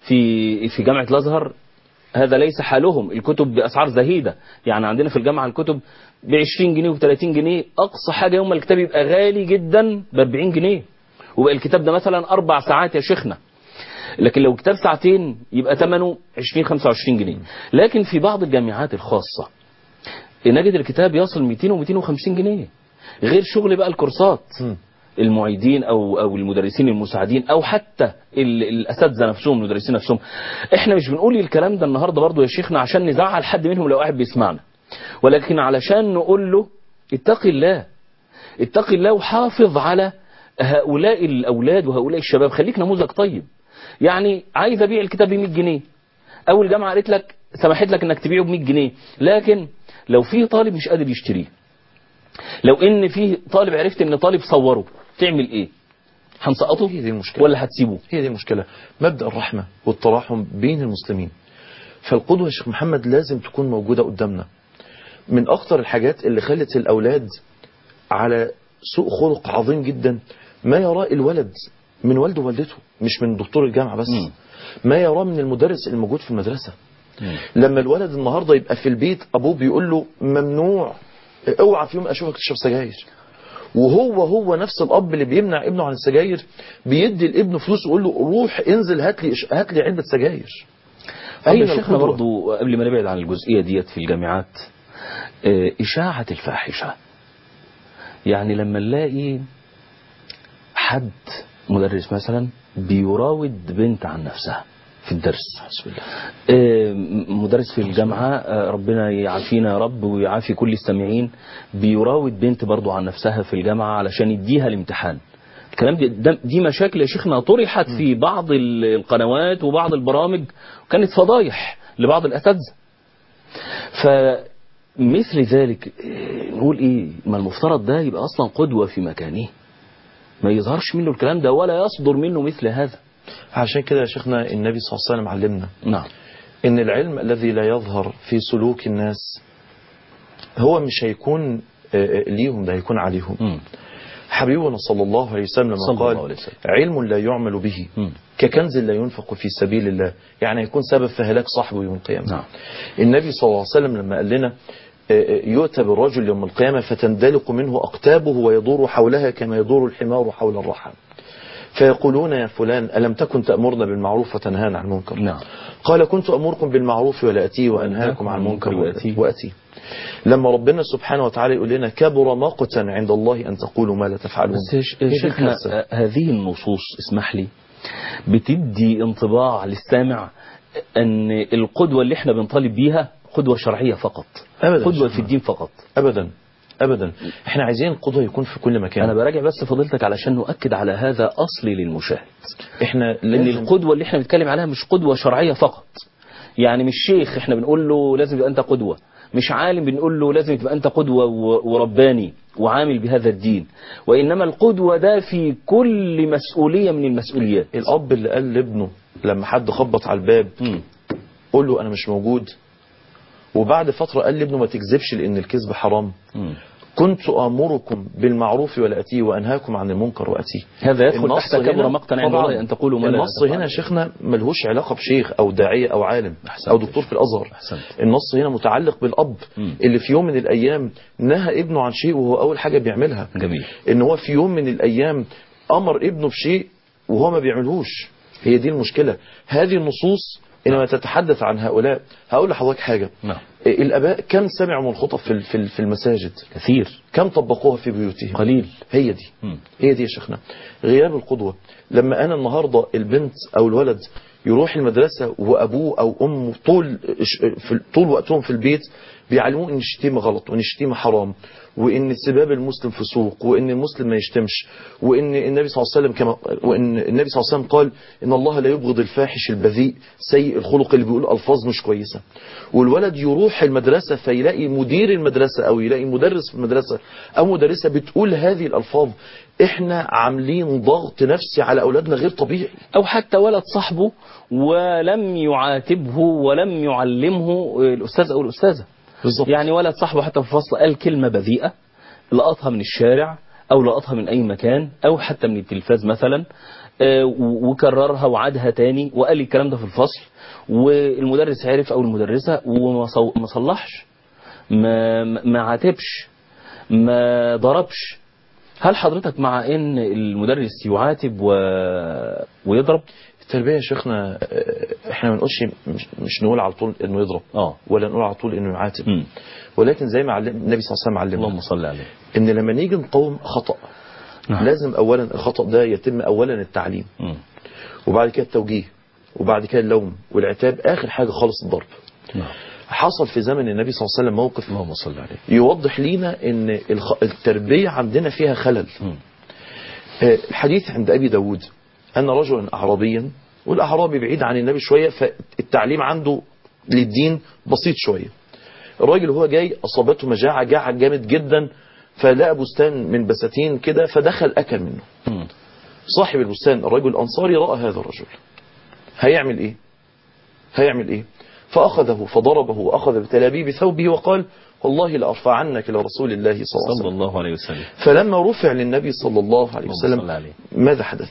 في في جامعه الازهر هذا ليس حالهم الكتب باسعار زهيده يعني عندنا في الجامعه الكتب ب 20 جنيه و 30 جنيه اقصى حاجه يوم الكتاب يبقى غالي جدا ب 40 جنيه وبقى الكتاب ده مثلا اربع ساعات يا شيخنا لكن لو كتاب ساعتين يبقى ثمنه 20 25 جنيه لكن في بعض الجامعات الخاصه نجد الكتاب يصل 200 و 250 جنيه غير شغل بقى الكورسات مم. المعيدين او او المدرسين المساعدين او حتى ال- الاساتذه نفسهم المدرسين نفسهم احنا مش بنقول الكلام ده النهارده برضو يا شيخنا عشان نزعل حد منهم لو قاعد بيسمعنا ولكن علشان نقول له اتق الله اتق الله وحافظ على هؤلاء الاولاد وهؤلاء الشباب خليك نموذج طيب يعني عايز ابيع الكتاب ب 100 جنيه اول الجامعه قالت لك سمحت لك انك تبيعه ب 100 جنيه لكن لو في طالب مش قادر يشتريه لو ان في طالب عرفت ان طالب صوره تعمل ايه هنسقطه هي دي المشكلة ولا هتسيبه هي دي المشكلة مبدأ الرحمة والتراحم بين المسلمين فالقدوة يا شيخ محمد لازم تكون موجودة قدامنا من أخطر الحاجات اللي خلت الأولاد على سوء خلق عظيم جدا ما يراه الولد من والده ووالدته مش من دكتور الجامعة بس مم. ما يراه من المدرس الموجود في المدرسة لما الولد النهاردة يبقى في البيت أبوه بيقول له ممنوع اوعى في يوم أشوفك تشرب سجاير وهو هو نفس الاب اللي بيمنع ابنه عن السجاير بيدي لابنه فلوس ويقول له روح انزل هات لي هات لي علبه سجاير طب اين يا شيخنا القدوة؟ برضو قبل ما نبعد عن الجزئية ديت في الجامعات آه، إشاعة الفاحشة يعني لما نلاقي حد مدرس مثلا بيراود بنت عن نفسها في الدرس حسب الله آه، مدرس في الجامعة آه، ربنا يعافينا يا رب ويعافي كل السامعين بيراود بنت برضو عن نفسها في الجامعة علشان يديها الامتحان الكلام دي, ده- دي مشاكل يا شيخنا طرحت في بعض ال- القنوات وبعض البرامج وكانت فضايح لبعض الأساتذة فمثل ذلك آه، نقول ايه ما المفترض ده يبقى اصلا قدوة في مكانه ما يظهرش منه الكلام ده ولا يصدر منه مثل هذا عشان كده يا شيخنا النبي صلى الله عليه وسلم علمنا نعم ان العلم الذي لا يظهر في سلوك الناس هو مش هيكون آه، آه، ليهم ده هيكون عليهم مم. حبيبنا صلى الله عليه وسلم صلى لما قال الله عليه وسلم. علم لا يعمل به مم. ككنز لا ينفق في سبيل الله يعني هيكون سبب في هلاك صاحبه يوم القيامة نعم. النبي صلى الله عليه وسلم لما قال لنا آه، آه، يؤتى بالرجل يوم القيامة فتندلق منه أقتابه ويدور حولها كما يدور الحمار حول الرحى فيقولون يا فلان ألم تكن تأمرنا بالمعروف وتنهانا عن المنكر نعم. قال كنت أمركم بالمعروف ولا أتيه وأنهاكم عن المنكر وأتيه. وأتيه لما ربنا سبحانه وتعالى يقول لنا كبر مقتا عند الله أن تقولوا ما لا تفعلون بس يا ش- هي دي شيخنا الكارثة. آه، هذه النصوص اسمح لي بتدي انطباع للسامع ان القدوة اللي احنا بنطالب بيها قدوة شرعية فقط أبداً قدوة شيخنا. في الدين فقط ابدا ابدا احنا عايزين القدوه يكون في كل مكان انا براجع بس فضيلتك علشان نؤكد على هذا اصلي للمشاهد احنا ان لازم القدوة اللي احنا بنتكلم عليها مش قدوة شرعية فقط يعني مش شيخ احنا بنقول له لازم يبقى انت قدوة مش عالم بنقول له لازم تبقى انت قدوة و- ورباني وعامل بهذا الدين وانما القدوة ده في كل مسؤولية من المسؤوليات الاب اللي قال لابنه لما حد خبط على الباب مم. قول له انا مش موجود وبعد فتره قال لابنه ما تكذبش لان الكذب حرام مم. كنت امركم بالمعروف ولا اتيه وانهاكم عن المنكر واتيه هذا يدخل النص تحت كبر هنا مقتا عند طبعاً الله ان تقولوا ما لا النص تفعلون. هنا يا شيخنا ملهوش علاقه بشيخ او داعيه او عالم أحسنت او يا دكتور شيخ. في الازهر أحسنت. النص هنا متعلق بالاب مم. اللي في يوم من الايام نهى ابنه عن شيء وهو اول حاجه بيعملها جميل ان هو في يوم من الايام امر ابنه بشيء وهو ما بيعملهوش هي دي المشكله هذه النصوص انما تتحدث عن هؤلاء هقول لحضرتك حاجه نعم الاباء كم سمعوا من الخطب في في في المساجد كثير كم طبقوها في بيوتهم قليل هي دي مم. هي دي يا شيخنا غياب القدوة لما أنا النهاردة البنت أو الولد يروح المدرسة وأبوه أو أمه طول في طول وقتهم في البيت بيعلموه إن الشتيمة غلط وإن الشتيمة حرام وإن سباب المسلم فسوق وإن المسلم ما يشتمش وإن النبي صلى الله عليه وسلم كما وإن النبي صلى الله عليه وسلم قال إن الله لا يبغض الفاحش البذيء سيء الخلق اللي بيقول ألفاظ مش كويسة والولد يروح المدرسة فيلاقي مدير المدرسة أو يلاقي مدرس في المدرسة أو مدرسة بتقول هذه الألفاظ إحنا عاملين ضغط نفسي على أولادنا غير طبيعي أو حتى ولد صاحبه ولم يعاتبه ولم يعلمه الأستاذ أو الأستاذة بالظبط يعني ولد صاحبه حتى في الفصل قال كلمة بذيئة لقطها من الشارع أو لقطها من أي مكان أو حتى من التلفاز مثلا آه، و- وكررها وعادها تاني وقال الكلام ده في الفصل والمدرس عرف أو المدرسة وما صو- ما صلحش ما ما عاتبش ما ضربش هل حضرتك مع ان المدرس يعاتب و... ويضرب التربية يا شيخنا آه، إحنا ما نقولش مش, مش نقول على طول إنه يضرب اه ولا نقول على طول إنه يعاتب مم. ولكن زي ما علم النبي صلى الله عليه وسلم اللهم علمنا صل عليه إن لما نيجي نقوم خطأ نعم. لازم أولا الخطأ ده يتم أولا التعليم مم. وبعد كده التوجيه وبعد كده اللوم والعتاب آخر حاجة خالص الضرب نعم حصل في زمن النبي صلى الله عليه وسلم موقف اللهم صل عليه يوضح لينا ان الخ- التربية عندنا فيها خلل مم. آه، الحديث عند أبي داود أن رجلا أعرابيا والأعرابي بعيد عن النبي شوية فالتعليم عنده للدين بسيط شوية الراجل هو جاي أصابته مجاعة جاع جامد جدا فلقى بستان من بساتين كده فدخل أكل منه مم. صاحب البستان الرجل الأنصاري رأى هذا الرجل هيعمل إيه هيعمل إيه فأخذه فضربه وأخذ بتلابيب ثوبه وقال والله لأرفعنك إلى رسول الله صلى الله عليه صلى وسلم الله عليه وسلم فلما رفع للنبي صلى الله عليه اللهم صل وسلم عليه ماذا حدث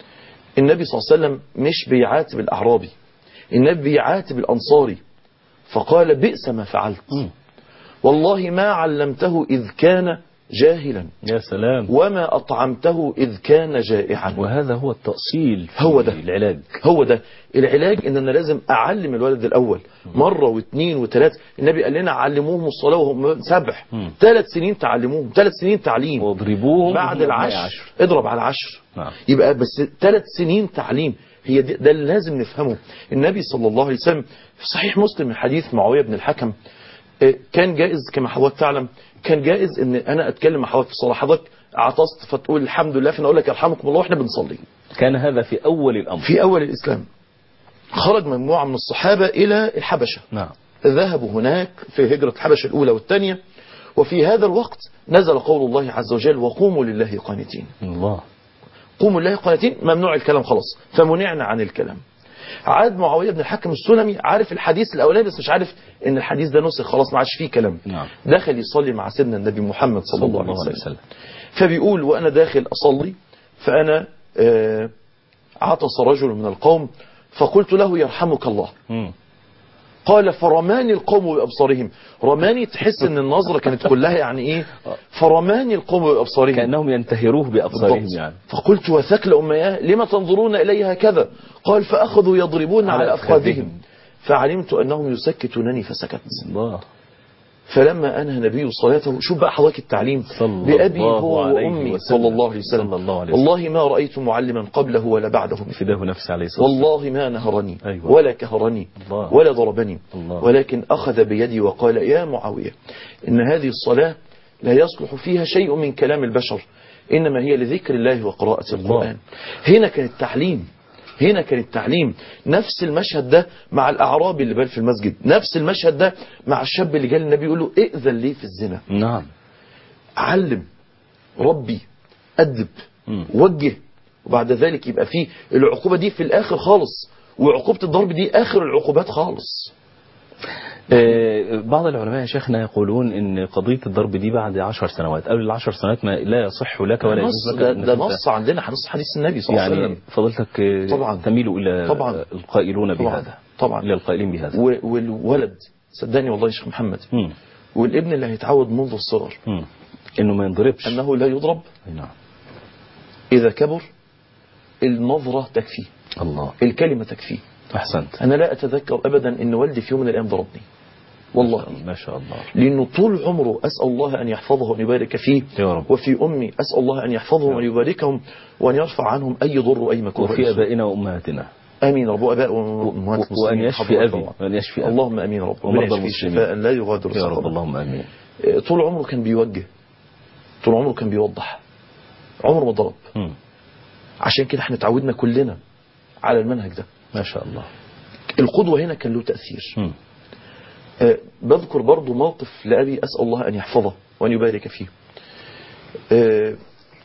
النبي صلى الله عليه وسلم مش بيعاتب الأعرابي النبي بيعاتب الأنصاري فقال بئس ما فعلت مم. والله ما علمته إذ كان جاهلا يا سلام وما أطعمته إذ كان جائعا وهذا هو التأصيل في هو ده. العلاج هو ده العلاج ان انا لازم اعلم الولد الاول مره واثنين وثلاثه النبي قال لنا علموهم الصلاه وهم سبع مم. ثلاث سنين تعلموهم ثلاث سنين تعليم واضربوهم بعد وهم أبناء العشر اضرب على العشر نعم يبقى بس ثلاث سنين تعليم هي دي ده اللي لازم نفهمه النبي صلى الله عليه وسلم في صحيح مسلم من حديث معاويه بن الحكم آه، كان جائز كما حضرتك تعلم كان جائز ان انا اتكلم مع حضرتك في الصلاه حضرتك عطست فتقول الحمد لله فانا اقول لك يرحمكم الله واحنا بنصلي كان هذا في أول الأمر في أول الإسلام خرج مجموعة من الصحابة إلى الحبشة نعم ذهبوا هناك في هجرة الحبشة الأولى والثانية وفي هذا الوقت نزل قول الله عز وجل وقوموا لله قانتين الله قوموا لله قانتين ممنوع الكلام خلاص فمنعنا عن الكلام عاد معاوية بن الحكم السلمي عارف الحديث الأولاني بس مش عارف إن الحديث ده نسخ خلاص ما عادش فيه كلام نعم دخل يصلي مع سيدنا النبي محمد صلى, صلى الله عليه الله عليه وسلم وسلم فبيقول وأنا داخل أصلي فأنا آه، عطس رجل من القوم فقلت له يرحمك الله مم. قال فرماني القوم بأبصارهم رماني تحس ان النظرة كانت كلها يعني ايه فرماني القوم بأبصارهم كأنهم ينتهروه بأبصارهم بالضبط. يعني فقلت وثكل أمياه لما تنظرون إلي هكذا قال فأخذوا يضربون على على أفخاذهم. أفخاذهم فعلمت أنهم يسكتونني فسكت الله فلما أنهى النبي صلاته شوف بقى حضرتك التعليم صلى بأبي الله هو عليه وأمي وسلم. صلى الله عليه وسلم صلى الله عليه وسلم. والله ما رأيت معلما قبله ولا بعده فداه نفسي عليه الصلاة والسلام والله ما نهرني أيوة. ولا كهرني الله. ولا ضربني الله. ولكن أخذ بيدي وقال يا معاوية إن هذه الصلاة لا يصلح فيها شيء من كلام البشر إنما هي لذكر الله وقراءة الله. القرآن هنا كان التعليم هنا كان التعليم نفس المشهد ده مع الأعرابي اللي بال في المسجد نفس المشهد ده مع الشاب اللي جاء للنبي يقول له ائذن لي في الزنا نعم علم ربي أدب مم. وجه وبعد ذلك يبقى فيه العقوبة دي في الآخر خالص وعقوبة الضرب دي آخر العقوبات خالص آه، بعض العلماء يا شيخنا يقولون ان قضية الضرب دي بعد عشر سنوات قبل العشر سنوات ما لا يصح لك ولا نص يجوز لك ده, إنك ده أنت- نص عندنا نص حديث النبي صلى الله عليه يعني وسلم فضلتك آه، طبعا. تميل الى طبعا. القائلون طبعا بهذا طبعا الى القائلين بهذا و- والولد صدقني والله يا شيخ محمد مم. والابن اللي هيتعود منذ الصغر مم. انه ما ينضربش أنه لا يضرب نعم إذا كبر النظرة تكفيه الله الكلمة تكفيه احسنت أنا لا أتذكر أبدا أن والدي في يوم من الأيام ضربني والله ما شاء الله لأنه طول عمره أسأل الله أن يحفظه وأن يبارك فيه يا رب. وفي أمي أسأل الله أن يحفظهم وأن يباركهم وأن يرفع عنهم أي ضر وأي مكروه وفي ابائنا وامهاتنا آمين رب أباء وأمهات و- وان المسلمين يشفي حفظهم ابي الله. وان يشفي ابي اللهم أمين رب ومرضى ربنا يشفيه المسلمين. شفاء لا يغادر يا رب سقما. اللهم امين طول عمره كان بيوجه طول عمره كان بيوضح عمره ما ضرب مم. عشان كده احنا اتعودنا كلنا على المنهج ده ما شاء الله القدوة هنا كان له تأثير مم. آه، بذكر برضو موقف لأبي أسأل الله أن يحفظه وأن يبارك فيه آه،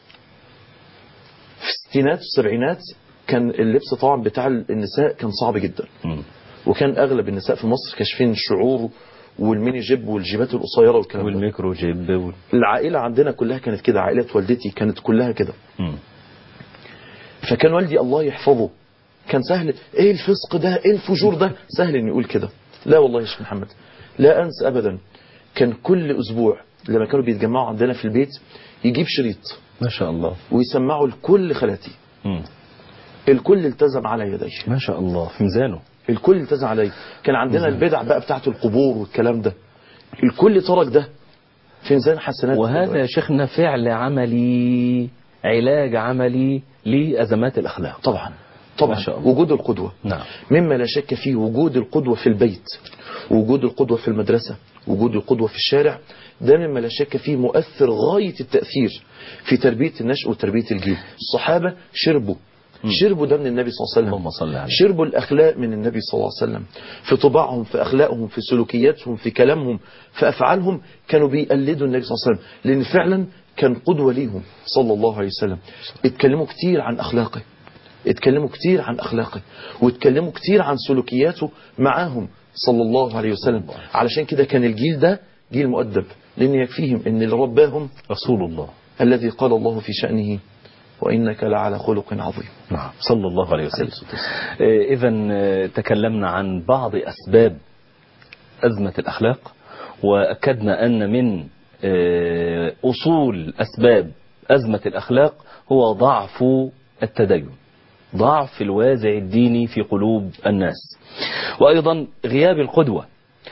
في الستينات والسبعينات كان اللبس طبعا بتاع النساء كان صعب جدا مم. وكان أغلب النساء في مصر كاشفين الشعور والميني جيب والجيبات القصيرة والكلام ده والميكرو جيب وال... العائلة عندنا كلها كانت كده عائلة والدتي كانت كلها كده مم. فكان والدي الله يحفظه كان سهل ايه الفسق ده ايه الفجور ده سهل ان يقول كده لا والله يا شيخ محمد لا انسى ابدا كان كل اسبوع لما كانوا بيتجمعوا عندنا في البيت يجيب شريط ما شاء الله ويسمعه لكل خالاتي مم. الكل التزم على يديه ما شاء الله في ميزانه الكل التزم عليه كان عندنا البدع بقى بتاعت القبور والكلام ده الكل ترك ده في ميزان حسنات وهذا يا شيخنا فعل عملي علاج عملي لأزمات الأخلاق طبعا طبعا ما شاء الله. وجود القدوة نعم مما لا شك فيه وجود القدوة في البيت وجود القدوة في المدرسة وجود القدوة في الشارع ده مما لا شك فيه مؤثر غاية التأثير في تربية النشء وتربية الجيل الصحابة شربوا شربوا ده من النبي صلى الله عليه اللهم وسلم صل عليه شربوا الأخلاق من النبي صلى الله عليه وسلم في طباعهم في أخلاقهم في سلوكياتهم في كلامهم في أفعالهم كانوا بيقلدوا النبي صلى الله عليه وسلم لأن فعلا كان قدوة ليهم صلى الله عليه وسلم اتكلموا كتير عن أخلاقه اتكلموا كتير عن أخلاقه واتكلموا كتير عن سلوكياته معاهم صلى الله عليه وسلم علشان كده كان الجيل ده جيل مؤدب لأن يكفيهم أن اللي رباهم رسول الله الذي قال الله في شأنه وإنك لعلى خلق عظيم نعم صلى الله عليه وسلم إذا تكلمنا عن بعض أسباب أزمة الأخلاق وأكدنا أن من آه، أصول أسباب أزمة الأخلاق هو ضعف التدين ضعف الوازع الديني في قلوب الناس وأيضا غياب القدوة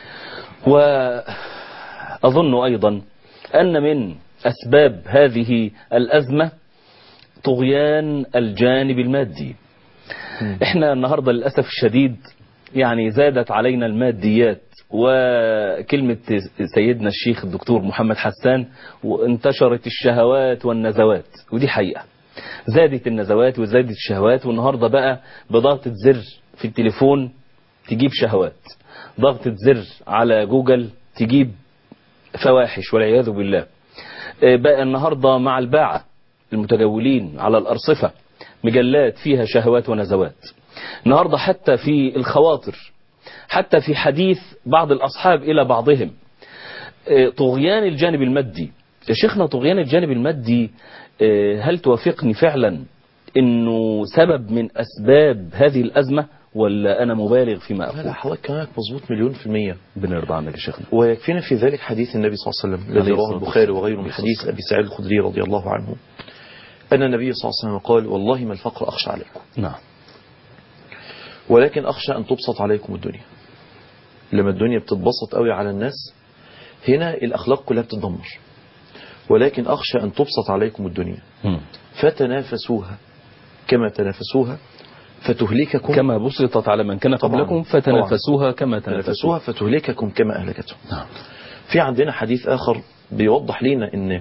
وأظن أيضا أن من أسباب هذه الأزمة طغيان الجانب المادي احنا النهاردة للأسف الشديد يعني زادت علينا الماديات وكلمة سيدنا الشيخ الدكتور محمد حسان وانتشرت الشهوات والنزوات ودي حقيقة زادت النزوات وزادت الشهوات والنهاردة بقى بضغطة زر في التليفون تجيب شهوات ضغطة زر على جوجل تجيب فواحش والعياذ بالله آه، بقى النهاردة مع الباعة المتجولين على الأرصفة مجلات فيها شهوات ونزوات النهاردة حتى في الخواطر حتى في حديث بعض الأصحاب إلى بعضهم آه، طغيان الجانب المادي يا شيخنا طغيان الجانب المادي آه، هل توافقني فعلا انه سبب من اسباب هذه الازمه ولا انا مبالغ فيما لا لا اقول حضرتك كلامك مظبوط مليون في المية بنرضى عنك يا شيخنا ويكفينا في ذلك حديث النبي صلى الله عليه وسلم الذي عليه رواه الصلاة البخاري والسلام. وغيره من عليه حديث الصلاة أبي سعيد الخدري رضي الله عنه أن النبي صلى الله عليه وسلم قال والله ما الفقر أخشى عليكم نعم ولكن أخشى أن تبسط عليكم الدنيا لما الدنيا بتتبسط قوي على الناس هنا الأخلاق كلها بتتدمر ولكن أخشى أن تبسط عليكم الدنيا مم. فتنافسوها كما تنافسوها فتهلككم كما بسطت على من كان طبعاً. قبلكم فتنافسوها كما تنافسوها تنافسوها فتهلككم كما أهلكتهم نعم في عندنا حديث آخر بيوضح لنا ان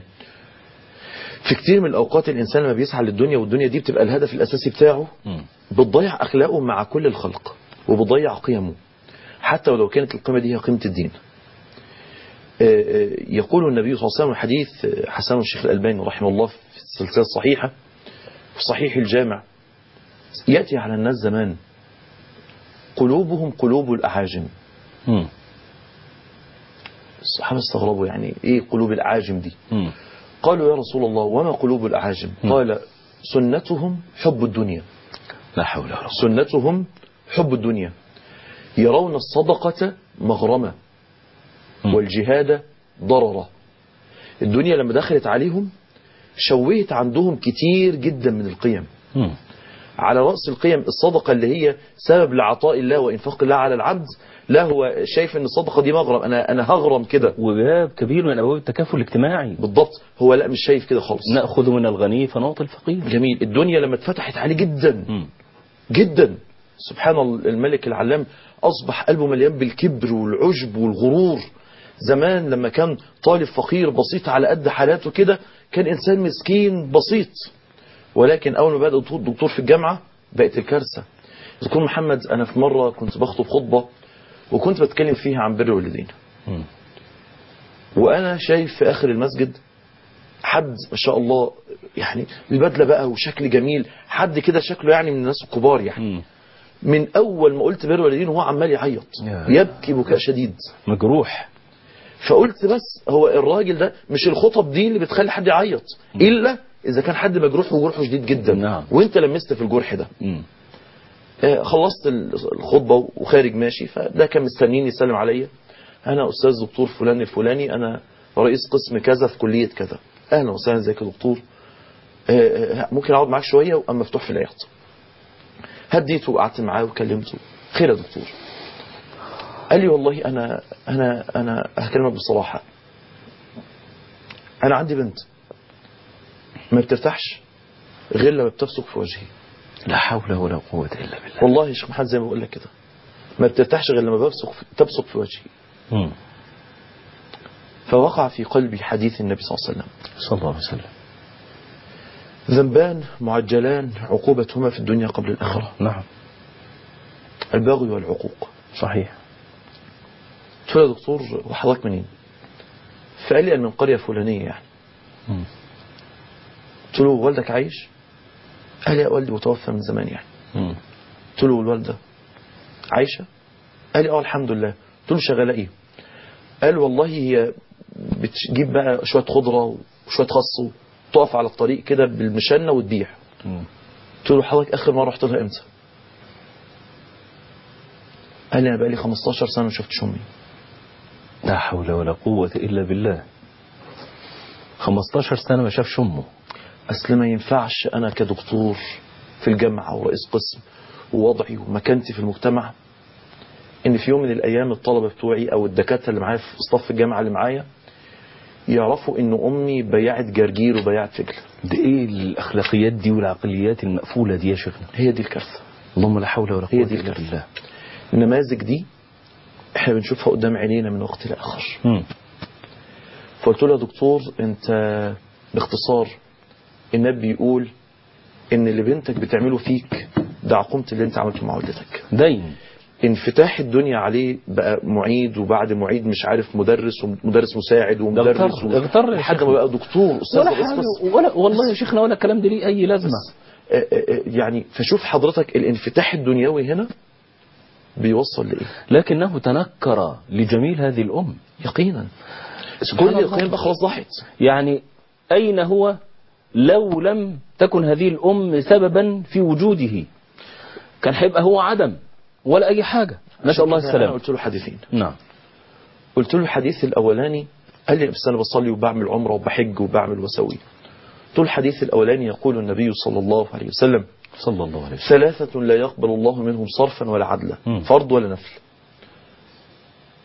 في كتير من الأوقات الإنسان لما بيسعى للدنيا والدنيا دي بتبقى الهدف الأساسي بتاعه مم. بتضيع أخلاقه مع كل الخلق وبتضيع قيمه حتى ولو كانت القيمة دي هي قيمة الدين آه، آه، يقول النبي صلى الله عليه وسلم حديث آه، حسن الشيخ الألباني رحمه الله في السلسلة الصحيحة في صحيح الجامع يأتي على الناس زمان قلوبهم قلوب الأعاجم مم. الصحابة استغربوا يعني إيه قلوب الأعاجم دي مم. قالوا يا رسول الله وما قلوب الأعاجم قال سنتهم حب الدنيا لا حول ولا قوة سنتهم حب الدنيا يرون الصدقة مغرمة مم. والجهاد ضررة الدنيا لما دخلت عليهم شوهت عندهم كتير جدا من القيم مم. على رأس القيم الصدقة اللي هي سبب لعطاء الله وإنفاق الله على العبد لا هو شايف ان الصدقة دي مغرم انا انا هغرم كده وباب كبير من أبواب التكافل الاجتماعي بالضبط هو لا مش شايف كده خالص نأخذ من الغني فنعطي الفقير جميل الدنيا لما اتفتحت عليه جدا مم. جدا سبحان الملك العلام أصبح قلبه مليان بالكبر والعجب والغرور زمان لما كان طالب فقير بسيط على قد حالاته كده كان إنسان مسكين بسيط ولكن أول ما بدأ دكتور, دكتور في الجامعة بقت الكارثة دكتور محمد أنا في مرة كنت بخطب خطبة وكنت بتكلم فيها عن بر الوالدين مم. وأنا شايف في آخر المسجد حد ما شاء الله يعني البدلة بقى وشكل جميل حد كده شكله يعني من الناس الكبار يعني مم. من اول ما قلت بر والدين وهو عمال يعيط يا. يبكي بكاء شديد مجروح فقلت بس هو الراجل ده مش الخطب دي اللي بتخلي حد يعيط الا اذا كان حد مجروح وجرحه شديد جدا نعم. وانت لمست في الجرح ده مم. آه، خلصت الخطبه وخارج ماشي فده كان مستنيني يسلم عليا انا استاذ دكتور فلان الفلاني انا رئيس قسم كذا في كليه كذا اهلا وسهلا ازيك يا دكتور آه، آه، ممكن اقعد معاك شويه وأما مفتوح في العياط هديته وقعدت معاه وكلمته خير يا دكتور قال لي والله انا انا انا هكلمك بصراحه انا عندي بنت ما بترتاحش غير لما بتبصق في وجهي لا حول ولا قوة إلا بالله والله يا شيخ محمد زي ما بقول لك كده ما بترتاحش غير لما ببصق في تبصق في وجهي مم. فوقع في قلبي حديث النبي صلى الله عليه وسلم صلى الله عليه وسلم ذنبان معجلان عقوبتهما في الدنيا قبل الآخرة نعم البغي والعقوق صحيح قلت له يا دكتور وحضرتك منين فقال لي أنا من قرية فلانية يعني مم. قلت له والدك عايش قال لي يا والدي متوفى من زمان يعني مم. قلت له والوالدة عايشة قال لي اه الحمد لله قلت له شغالة ايه قال والله هي بتجيب بقى شوية خضرة وشوية خس وتقف على الطريق كده بالمشنة وتبيع مم. قلت له حضرتك اخر مرة رحت لها امتى قال لي انا بقالي 15 سنة ما شفتش امي لا حول ولا قوة إلا بالله 15 سنة ما شافش أمه اصل ما ينفعش انا كدكتور في الجامعة ورئيس قسم ووضعي ومكانتي في المجتمع ان في يوم من الايام الطلبة بتوعي او الدكاترة اللي معايا في صف الجامعة اللي معايا يعرفوا ان امي بياعة جرجير وبياعة فجل ده إيه الأخلاقيات دي والعقليات المقفولة دي يا شيخنا هي دي الكارثة اللهم لا حول ولا هي قوة دي إلا الكارثة. بالله النماذج دي احنا بنشوفها قدام عينينا من وقت لاخر مم. فقلت له يا دكتور انت باختصار النبي بيقول ان اللي بنتك بتعمله فيك ده عقوبة اللي انت عملته مع والدتك دين انفتاح الدنيا عليه بقى معيد وبعد معيد مش عارف مدرس ومدرس مساعد ومدرس اغتر- و- اغتر يا لحد شيخنا. ما بقى دكتور استاذ ولا رئيس حاجة قسم. ولا والله يا شيخنا ولا الكلام ده ليه أي لازمة آه، آه، آه، يعني فشوف حضرتك الانفتاح الدنيوي هنا بيوصل لايه لكنه تنكر لجميل هذه الأم يقينا سبحان كل الله. القيم بقى خلاص ضاعت يعني أين هو لو لم تكن هذه الأم سببا في وجوده كان هيبقى هو عدم ولا أي حاجة نسأل الله انا السلامة قلت له حديثين نعم قلت له الحديث الاولاني قال لي بس انا بصلي وبعمل عمره وبحج وبعمل وسوي قلت له الحديث الاولاني يقول النبي صلى الله عليه وسلم صلى الله عليه وسلم ثلاثة لا يقبل الله منهم صرفا ولا عدلا مم. فرض ولا نفل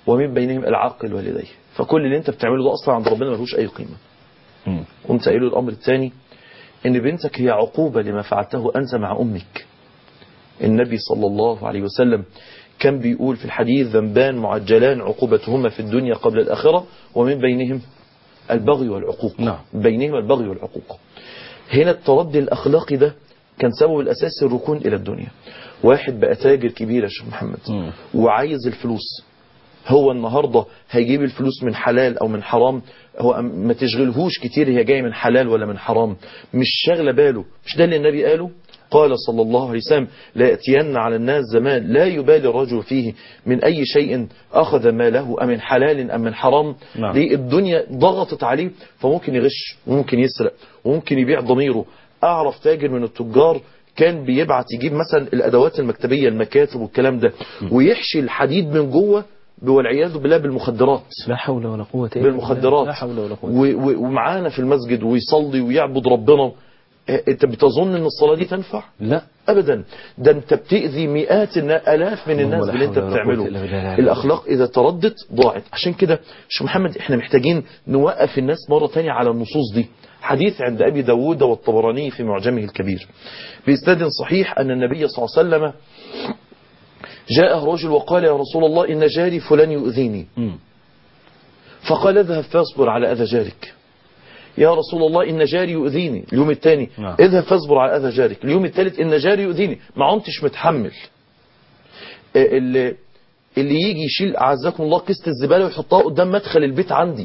ومن بينهم العاق الوالديه فكل اللي انت بتعمله ده اصلا عند ربنا ملوش اي قيمه مم. وانت قايله الامر الثاني ان بنتك هي عقوبه لما فعلته انت مع امك النبي صلى الله عليه وسلم كان بيقول في الحديث ذنبان معجلان عقوبتهما في الدنيا قبل الآخرة ومن بينهم البغي والعقوق نعم. بينهما البغي والعقوق هنا التردي الأخلاقي ده كان سبب الأساسي الركون إلى الدنيا واحد بقى تاجر كبير يا شيخ محمد مم. وعايز الفلوس هو النهاردة هيجيب الفلوس من حلال أو من حرام هو ما تشغلهوش كتير هي جاية من حلال ولا من حرام مش شاغلة باله مش ده اللي النبي قاله قال صلى الله عليه وسلم لا يأتين على الناس زمان لا يبالي الرجل فيه من أي شيء أخذ ماله أم من حلال أم من حرام نعم. ليه الدنيا ضغطت عليه فممكن يغش وممكن يسرق وممكن يبيع ضميره أعرف تاجر من التجار كان بيبعت يجيب مثلا الأدوات المكتبية المكاتب والكلام ده ويحشي الحديد من جوه والعياذ بالله بالمخدرات لا حول ولا قوة إلا بالله. بالمخدرات لا حول ولا قوة و- و- ومعانا في المسجد ويصلي ويعبد ربنا اه، انت بتظن ان الصلاة دي تنفع لا ابدا ده انت بتأذي مئات النا- الاف من اللهم الناس لا باللي انت حول ولا قوة بتعمله إلا بالله العلي الاخلاق اذا تردت ضاعت عشان كده شيخ محمد احنا محتاجين نوقف الناس مرة تانية على النصوص دي حديث عند ابي داود والطبراني في معجمه الكبير بإسناد صحيح ان النبي صلى الله عليه وسلم جاءه رجل وقال يا رسول الله ان جاري فلان يؤذيني مم. فقال اذهب فاصبر على أذى جارك يا رسول الله إن جاري يؤذيني اليوم الثاني نعم. اذهب فاصبر على أذى جارك اليوم الثالث إن جاري يؤذيني ما عنتش متحمل آه، اللي, اللي يجي يشيل أعزكم الله كيسة الزبالة ويحطها قدام مدخل البيت عندي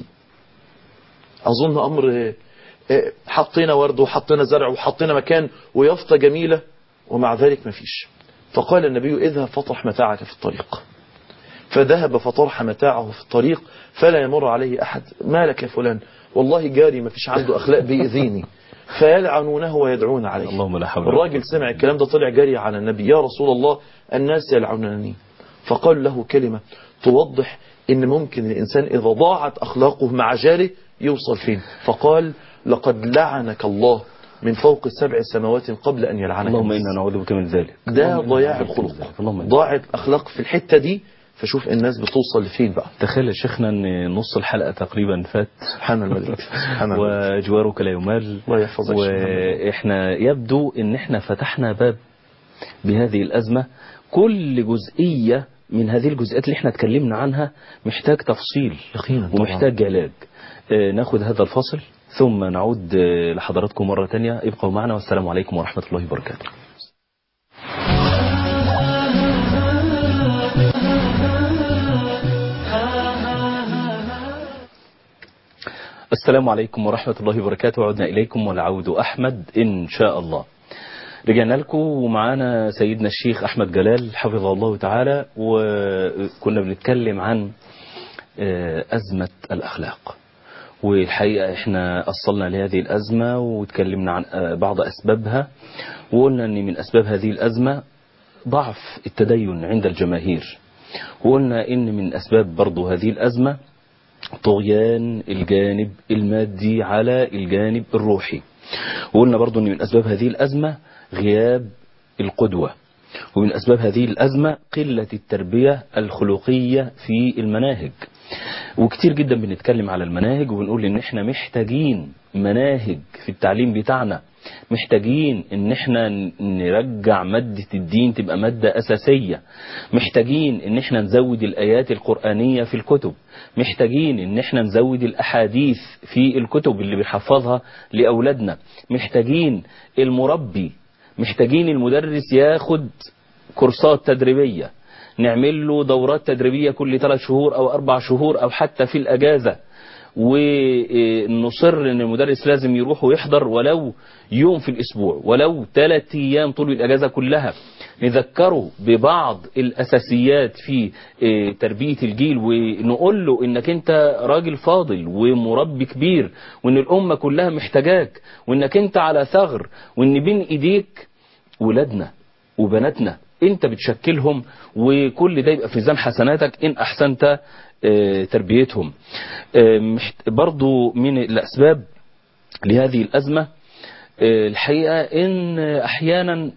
أظن أمر آه، آه، حطينا ورد وحطينا زرع وحطينا مكان ويافطة جميلة ومع ذلك ما فيش فقال النبي اذهب فاطرح متاعك في الطريق فذهب فطرح متاعه في الطريق فلا يمر عليه أحد ما لك يا فلان والله جاري ما فيش عنده أخلاق بيأذيني فيلعنونه ويدعون عليه اللهم لا حول ولا قوة الراجل سمع الكلام ده طلع جاري على النبي يا رسول الله الناس يلعنونني فقال له كلمة توضح ان ممكن الإنسان إذا ضاعت أخلاقه مع جاره يوصل فين فقال لقد لعنك الله من فوق سبع سماوات قبل أن يلعنك اللهم الناس. إنا نعوذ بك من ذلك ده اللهم إنا ضياع نعوذ بك من الخلق ذلك. اللهم إنا- ضاعت أخلاق في الحتة دي فشوف الناس بتوصل لفين بقى تخيل يا شيخنا ان نص الحلقة تقريبا فات سبحان الملك سبحان الملك وجوارك لا يمل الله يحفظك واحنا يبدو ان احنا فتحنا باب بهذه الازمة كل جزئية من هذه الجزئيات اللي احنا اتكلمنا عنها محتاج تفصيل يقينا طبعا. ومحتاج علاج آه، ناخد هذا الفاصل ثم نعود آه، لحضراتكم مرة تانية ابقوا معنا والسلام عليكم ورحمة الله وبركاته السلام عليكم ورحمة الله وبركاته عدنا إليكم والعود أحمد إن شاء الله رجعنا لكم ومعانا سيدنا الشيخ أحمد جلال حفظه الله تعالى وكنا بنتكلم عن آه، أزمة الأخلاق والحقيقة احنا أصلنا لهذه الأزمة وتكلمنا عن آه، بعض أسبابها وقلنا أن من أسباب هذه الأزمة ضعف التدين عند الجماهير وقلنا إن من أسباب برضو هذه الأزمة طغيان الجانب المادي على الجانب الروحي وقلنا برضو أن من أسباب هذه الأزمة غياب القدوة ومن أسباب هذه الأزمة قلة التربية الخلقية في المناهج وكتير جدا بنتكلم على المناهج وبنقول ان احنا محتاجين مناهج في التعليم بتاعنا محتاجين ان احنا نرجع مادة الدين تبقى مادة اساسية محتاجين ان احنا نزود الايات القرآنية في الكتب محتاجين ان احنا نزود الاحاديث في الكتب اللي بنحفظها لاولادنا محتاجين المربي محتاجين المدرس ياخد كورسات تدريبية نعمل له دورات تدريبية كل ثلاث شهور أو أربع شهور أو حتى في الأجازة ونصر ان المدرس لازم يروح ويحضر ولو يوم في الاسبوع ولو ثلاث ايام طول الاجازه كلها نذكره ببعض الاساسيات في إيه، تربيه الجيل ونقول له انك انت راجل فاضل ومربي كبير وان الامه كلها محتاجاك وانك انت على ثغر وان بين ايديك ولادنا وبناتنا انت بتشكلهم وكل ده يبقى في ميزان حسناتك ان احسنت آه، تربيتهم آه، محت- برضو من الاسباب لهذه الازمه آه، الحقيقه ان احيانا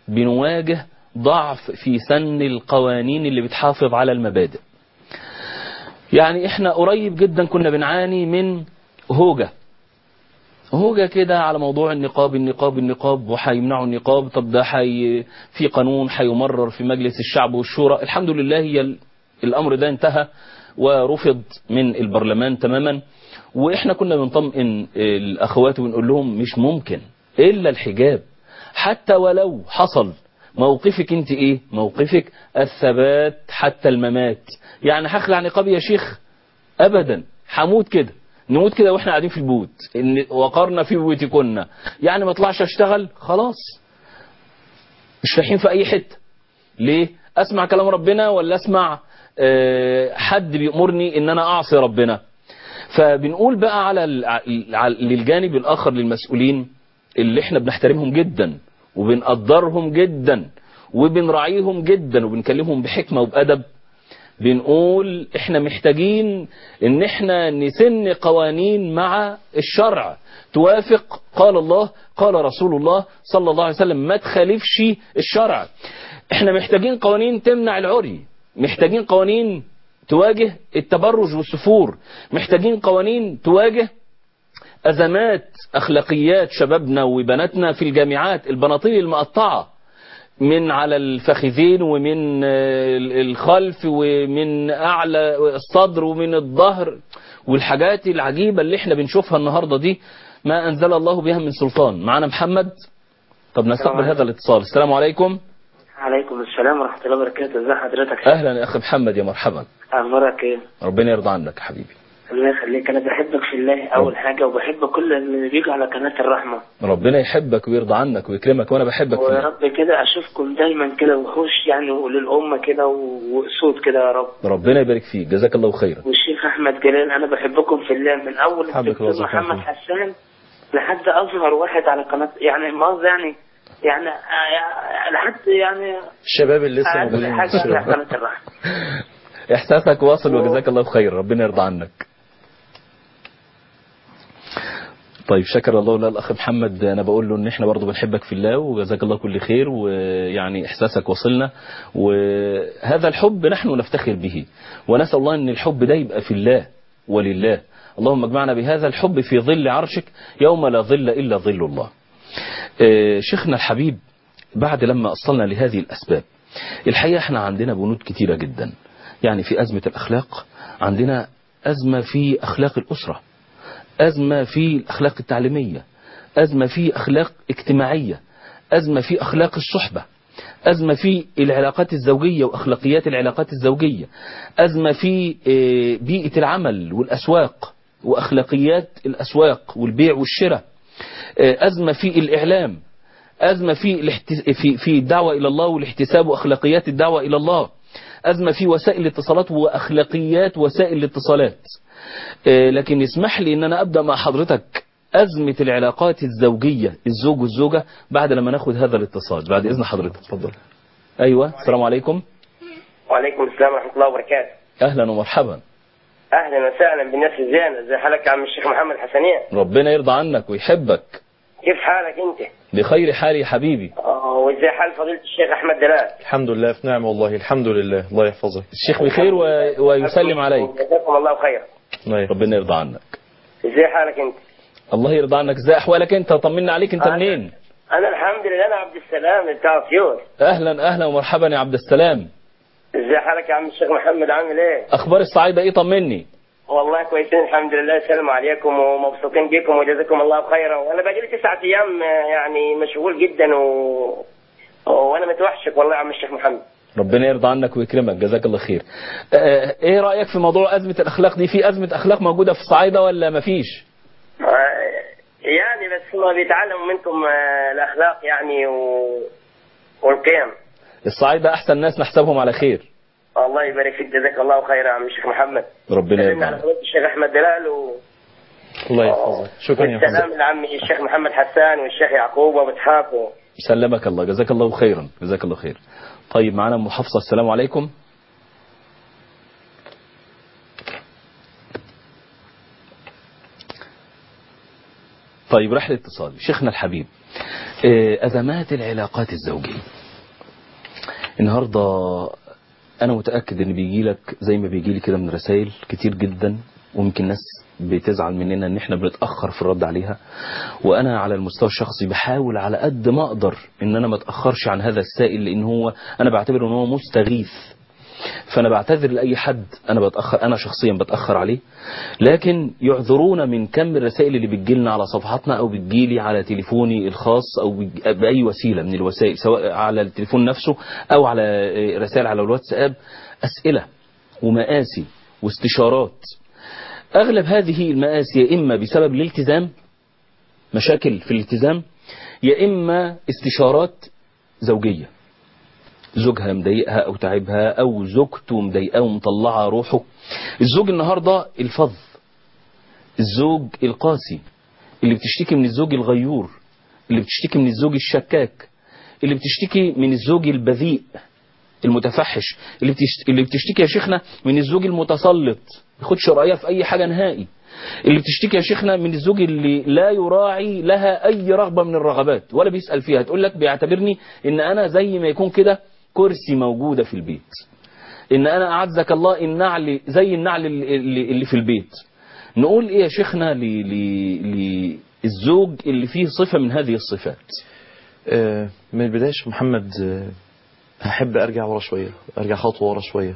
بنواجه ضعف في سن القوانين اللي بتحافظ على المبادئ يعني احنا قريب جدا كنا بنعاني من هوجة هوجة كده على موضوع النقاب النقاب النقاب وهيمنعوا النقاب طب ده حي في قانون هيمرر في مجلس الشعب والشورى الحمد لله هي ال- الامر ده انتهى ورفض من البرلمان تماما واحنا كنا بنطمئن الاخوات ونقول لهم مش ممكن الا الحجاب حتى ولو حصل موقفك انت ايه موقفك الثبات حتى الممات يعني هخلع نقابي يا شيخ ابدا هموت كده نموت كده واحنا قاعدين في البيوت ان وقرنا في بيوتكن يعني ما اطلعش اشتغل خلاص مش رايحين في اي حته ليه اسمع كلام ربنا ولا اسمع آه، حد بيأمرني ان انا اعصي ربنا فبنقول بقى على ال- على- للجانب الاخر للمسؤولين اللي احنا بنحترمهم جدا وبنقدرهم جدا وبنراعيهم جدا وبنكلمهم بحكمه وبادب بنقول احنا محتاجين ان احنا نسن قوانين مع الشرع توافق قال الله قال رسول الله صلى الله عليه وسلم ما تخالفش الشرع احنا محتاجين قوانين تمنع العري محتاجين قوانين تواجه التبرج والسفور محتاجين قوانين تواجه أزمات أخلاقيات شبابنا وبناتنا في الجامعات البناطيل المقطعة من على الفخذين ومن آه، الخلف ومن أعلى الصدر ومن الظهر والحاجات العجيبة اللي احنا بنشوفها النهاردة دي ما أنزل الله بها من سلطان معنا محمد طب نستقبل هذا الاتصال السلام عليكم عليكم السلام ورحمة الله وبركاته ازي حضرتك أهلا يا أخي محمد يا مرحبا أخبارك ايه ربنا يرضى عنك يا حبيبي الله يخليك أنا بحبك في الله أول حاجة وبحب كل اللي بيجوا على قناة الرحمة ربنا يحبك ويرضى عنك ويكرمك وأنا بحبك في ويا الله. رب كده أشوفكم دايما كده وحوش يعني وللأمة كده وأسود كده يا رب ربنا يبارك فيك جزاك الله خيرا والشيخ أحمد جلال أنا بحبكم في الله من أول حبك الدكتور الله محمد يخليك. حسان لحد أصغر واحد على قناة يعني ما يعني يعني آه، لحد يعني الشباب اللي لسه أقل موجودين حاجة على الشباب. قناة الرحمة احساسك واصل وجزاك الله خير ربنا يرضى عنك طيب شكر الله لا الاخ محمد انا بقول له ان احنا برضه بنحبك في الله وجزاك الله كل خير ويعني احساسك وصلنا وهذا الحب نحن نفتخر به ونسال الله ان الحب ده يبقى في الله ولله اللهم اجمعنا بهذا الحب في ظل عرشك يوم لا ظل الا ظل الله آه، شيخنا الحبيب بعد لما أصلنا لهذه الأسباب الحقيقة احنا عندنا بنود كتيرة جدا يعني في أزمة الأخلاق عندنا أزمة في أخلاق الأسرة أزمة في الأخلاق التعليمية أزمة في أخلاق اجتماعية أزمة في أخلاق الصحبة أزمة في العلاقات الزوجية وأخلاقيات العلاقات الزوجية أزمة في آه، بيئة العمل والأسواق وأخلاقيات الأسواق والبيع والشراء آه، أزمة في الإعلام أزمة في الاحت- في في الدعوة إلى الله والاحتساب وأخلاقيات الدعوة إلى الله أزمة في وسائل الاتصالات وأخلاقيات وسائل الاتصالات آه، لكن اسمح لي ان انا ابدا مع حضرتك ازمه العلاقات الزوجيه الزوج والزوجه بعد لما ناخد هذا الاتصال بعد اذن حضرتك اتفضل ايوه السلام عليكم وعليكم السلام ورحمة الله وبركاته اهلا ومرحبا أهلا وسهلا بالناس الزينة زي حالك يا عم الشيخ محمد حسنين ربنا يرضى عنك ويحبك كيف حالك أنت؟ بخير حال يا حبيبي آه، وإزاي حال فضيلة الشيخ أحمد دلال؟ الحمد لله في نعم والله الحمد لله الله يحفظك الشيخ بخير و... ويسلم عليك جزاكم الله خير الله يحفظك. ربنا يرضى عنك إزاي حالك أنت؟ الله يرضى عنك ازاي احوالك انت طمنا عليك انت أهلا. منين أنا الحمد لله أنا عبد السلام بتاع سيور اهلا اهلا ومرحبا يا عبد السلام إزاي حالك يا عم الشيخ محمد عامل إيه؟ اخبار الصعيده ايه طمني والله كويسين الحمد لله السلام عليكم ومبسوطين بكم وجزاكم الله خيرا وأنا باقي لي تسعة أيام آه، يعني مشغول جدا و... وأنا متوحشك والله يا عم الشيخ محمد ربنا يرضى عنك ويكرمك جزاك الله خير آه، ايه رايك في موضوع ازمه الاخلاق دي في ازمه اخلاق موجوده في الصعايده ولا مفيش يعني بس هم بيتعلموا منكم آه، الأخلاق يعني و... والقيم الصعايده احسن ناس نحسبهم على خير الله يبارك فيك جزاك الله خير يا عم الشيخ محمد ربنا يرضى سلمنا على عنك فضيلة الشيخ أحمد دلال و... الله يحفظك شكرا يا والسلام حفظك لعمي الشيخ محمد حسان والشيخ يعقوب وأبو إسحاق و... سلمك الله جزاك الله خيرا جزاك الله خير طيب معنا ام حفصه السلام عليكم طيب رحلة اتصال شيخنا الحبيب آه، أزمات العلاقات الزوجية النهاردة انا متاكد ان بيجي لك زي ما بيجي لي كده من رسائل كتير جدا ويمكن ناس بتزعل مننا ان احنا بنتاخر في الرد عليها وانا على المستوى الشخصي بحاول على قد ما اقدر ان انا ما اتاخرش عن هذا السائل لان هو انا بعتبره ان هو مستغيث فانا بعتذر لاي حد انا بتاخر انا شخصيا بتاخر عليه لكن يعذرون من كم الرسائل اللي بتجيلنا على صفحاتنا او بتجيلي على تليفوني الخاص او بج- باي وسيله من الوسائل سواء على التليفون نفسه او على آه، رسائل على الواتساب اسئله ومآسي واستشارات اغلب هذه المآسي يا اما بسبب الالتزام مشاكل في الالتزام يا اما استشارات زوجيه زوجها مضايقها او تعبها او زوجته مضايقاه ومطلعه روحه الزوج النهارده الفظ الزوج القاسي اللي بتشتكي من الزوج الغيور اللي بتشتكي من الزوج الشكاك اللي بتشتكي من الزوج البذيء المتفحش اللي بتشت... اللي بتشتكي يا شيخنا من الزوج المتسلط ما ياخدش رايها في اي حاجه نهائي اللي بتشتكي يا شيخنا من الزوج اللي لا يراعي لها اي رغبه من الرغبات ولا بيسال فيها تقول لك بيعتبرني ان انا زي ما يكون كده كرسي موجوده في البيت ان انا اعزك الله النعل زي النعل اللي, اللي اللي في البيت نقول ايه يا شيخنا ل... ل... للزوج اللي فيه صفه من هذه الصفات آه، من البداية يا شيخ محمد آه، هحب ارجع ورا شوية ارجع خطوة ورا شوية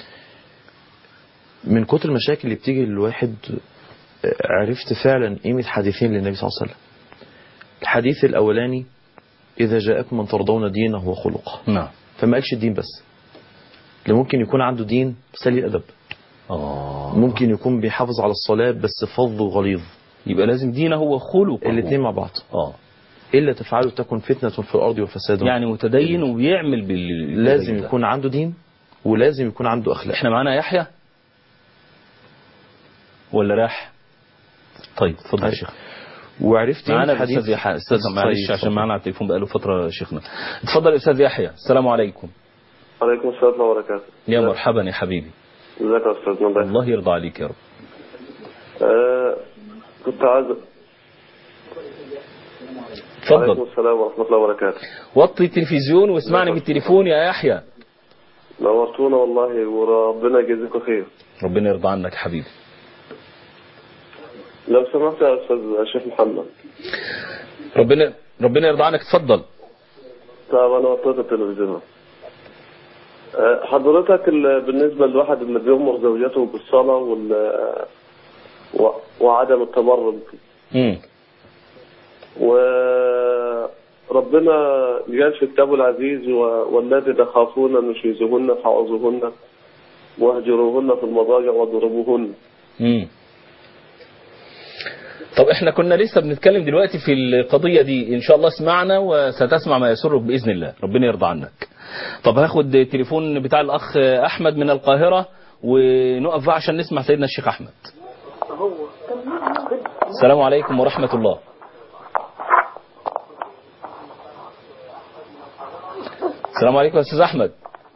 من كتر المشاكل اللي بتيجي للواحد آه، عرفت فعلا قيمة حديثين للنبي صلى الله عليه وسلم الحديث الاولاني اذا جاءكم من ترضون دينه وخلقه نعم فما قالش الدين بس اللي ممكن يكون عنده دين بس قليل ادب اه ممكن يكون بيحافظ على الصلاة بس فظ وغليظ يبقى لازم دينه هو خلقه الاثنين مع بعض اه الا تفعلوا تكن فتنة في الارض وفساد يعني متدين وبيعمل بال لازم ده. يكون عنده دين ولازم يكون عنده اخلاق احنا معانا يحيى ولا راح طيب اتفضل يا طيب. شيخ وعرفت معانا الحديث الاستاذ يحيى استاذ طيب، معلش عشان اتفضل. معانا على التليفون بقاله فتره يا شيخنا اتفضل يا استاذ يحيى السلام عليكم عليكم السلام ورحمة الله وبركاته يا مرحبا يا حبيبي ازيك يا استاذ نبات الله يرضى عليك يا رب آه كنت عايز عليكم اتفضل السلام ورحمة الله وبركاته وطي التلفزيون واسمعني من التليفون يا يحيى نورتونا والله وربنا يجزيكم خير ربنا يرضى عنك يا حبيبي لو سمحت يا استاذ شيخ محمد ربنا ربنا يرضى عنك اتفضل طب انا وطيت التلفزيون آه، حضرتك ال- بالنسبة للواحد اللي بيأمر زوجته بالصلاة وال و- وعدم التمرد امم وربنا قال في كتابه العزيز و- والذي تخافون نشوزهن فعظوهن واهجروهن في المضاجع واضربوهن امم طب احنا كنا لسه بنتكلم دلوقتي في القضية دي ان شاء الله اسمعنا وستسمع ما يسرك بإذن الله ربنا يرضى عنك طب هاخد التليفون بتاع الأخ أحمد من القاهرة ونقف بقى عشان نسمع سيدنا الشيخ أحمد السلام عليكم ورحمة الله السلام عليكم يا أستاذ أحمد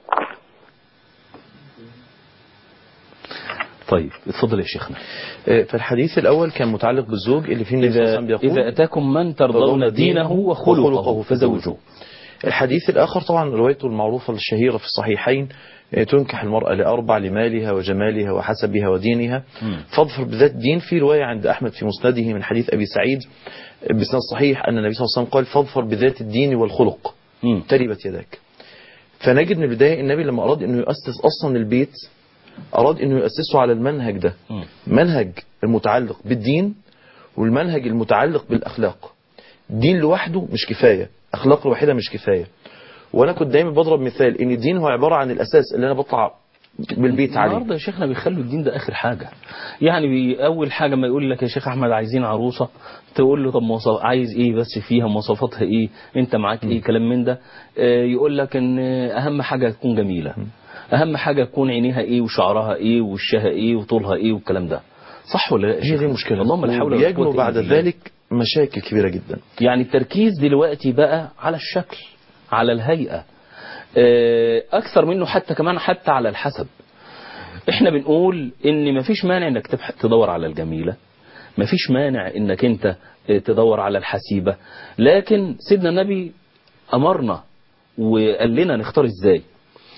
طيب اتفضل يا شيخنا آه، فالحديث الاول كان متعلق بالزوج اللي فيه النبي صلى الله عليه إذا, وسلم بيقول إذا أتاكم من ترضون دينه وخلقه فزوجوه الحديث الآخر طبعا روايته المعروفة الشهيرة في الصحيحين آه، تنكح المرأة لأربع لمالها وجمالها وحسبها ودينها مم. فاظفر بذات دين في رواية عند أحمد في مسنده من حديث أبي سعيد آه، بسند صحيح أن النبي صلى الله عليه وسلم قال فاظفر بذات الدين والخلق مم. تربت يداك فنجد من البداية النبي لما أراد أنه يؤسس أصلا البيت أراد أنه يؤسسه على المنهج ده مم. منهج المتعلق بالدين والمنهج المتعلق بالأخلاق دين لوحده مش كفاية أخلاق لوحدها مش كفاية وأنا كنت دايما بضرب مثال إن الدين هو عبارة عن الأساس اللي أنا بطلع بالبيت عليه النهارده يا شيخنا بيخلوا الدين ده اخر حاجه يعني بي اول حاجه ما يقول لك يا شيخ احمد عايزين عروسه تقول له طب مواصف عايز ايه بس فيها مواصفاتها ايه انت معاك ايه كلام من ده آه يقول لك ان اهم حاجه تكون جميله اهم حاجه تكون عينيها ايه وشعرها ايه ووشها ايه وطولها ايه والكلام ده صح ولا لا يا هي شيخ؟ دي المشكلة اللهم لا حول ولا يجنوا قوه بعد إلا بالله. ذلك مشاكل كبيرة جدا يعني التركيز دلوقتي بقى على الشكل على الهيئة آه، أكثر منه حتى كمان حتى على الحسب احنا بنقول ان مفيش مانع انك تبحث تدور على الجميلة مفيش مانع انك انت آه، تدور على الحسيبة لكن سيدنا النبي امرنا وقال لنا نختار ازاي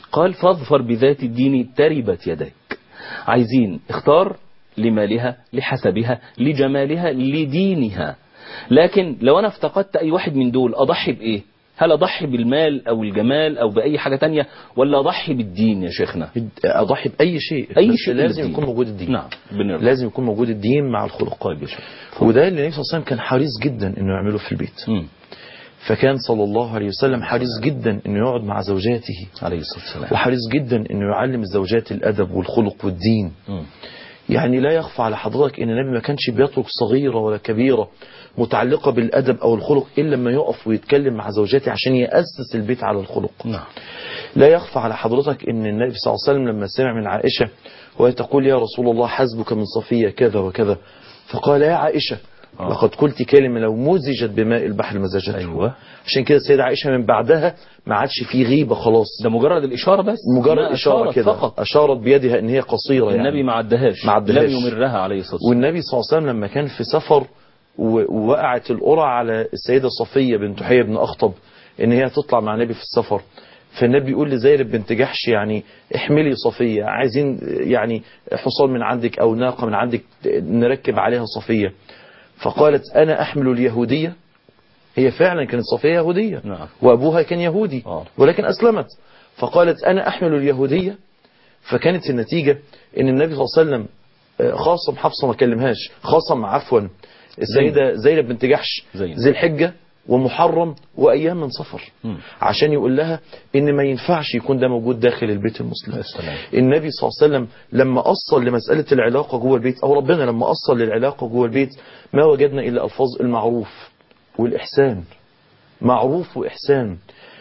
قال فاظفر بذات الدين تربت يديك عايزين اختار لمالها لحسبها لجمالها لدينها لكن لو انا افتقدت اي واحد من دول اضحي بايه هل اضحي بالمال او الجمال او باي حاجة تانية ولا اضحي بالدين يا شيخنا اضحي باي شيء أي بس شيء لازم للدين. يكون موجود الدين نعم بنرجع. لازم يكون موجود الدين مع الخلق طيب يا شيخ وده اللي النبي صلى الله عليه وسلم كان حريص جدا انه يعمله في البيت مم. فكان صلى الله عليه وسلم حريص جدا انه يقعد مع زوجاته عليه الصلاة والسلام وحريص جدا انه يعلم الزوجات الادب والخلق والدين مم. يعني لا يخفى على حضرتك ان النبي ما كانش بيترك صغيرة ولا كبيرة متعلقة بالادب او الخلق الا لما يقف ويتكلم مع زوجاته عشان يأسس البيت على الخلق نعم لا يخفى على حضرتك ان النبي صلى الله عليه وسلم لما سمع من عائشة وهي تقول يا رسول الله حسبك من صفية كذا وكذا فقال يا عائشة آه. لقد قلت كلمة لو مزجت بماء البحر مزجته أيوة. عشان كده السيدة عائشة من بعدها ما عادش في غيبة خلاص ده مجرد الإشارة بس مجرد ما إشارة أشارت كده فقط أشارت بيدها إن هي قصيرة يعني النبي ما عدهاش ما عدهاش. لم يمرها عليه الصلاة والسلام والنبي صلى الله عليه وسلم لما كان في سفر و- ووقعت القرعة على السيدة صفية بنت حيي بن أخطب إن هي تطلع مع النبي في السفر فالنبي يقول لزينب بنت جحش يعني احملي صفية عايزين يعني حصان من عندك أو ناقة من عندك نركب عليها صفية فقالت أنا أحمل اليهودية هي فعلا كانت صفية يهودية نعم. وأبوها كان يهودي آه. ولكن أسلمت فقالت أنا أحمل اليهودية فكانت النتيجة ان النبي صلى الله عليه وسلم آه، خاصم حفصة ما كلمهاش خاصم عفوا السيدة زينب بنت جحش زينب. ذي الحجة ومحرم وأيام من صفر مم. عشان يقول لها ان ما ينفعش يكون ده موجود داخل البيت المسلم يا سلام. النبي صلى الله عليه وسلم لما أصل لمسألة العلاقة جوه البيت أو ربنا لما أصل للعلاقة جوه البيت ما وجدنا إلا ألفاظ المعروف والإحسان معروف وإحسان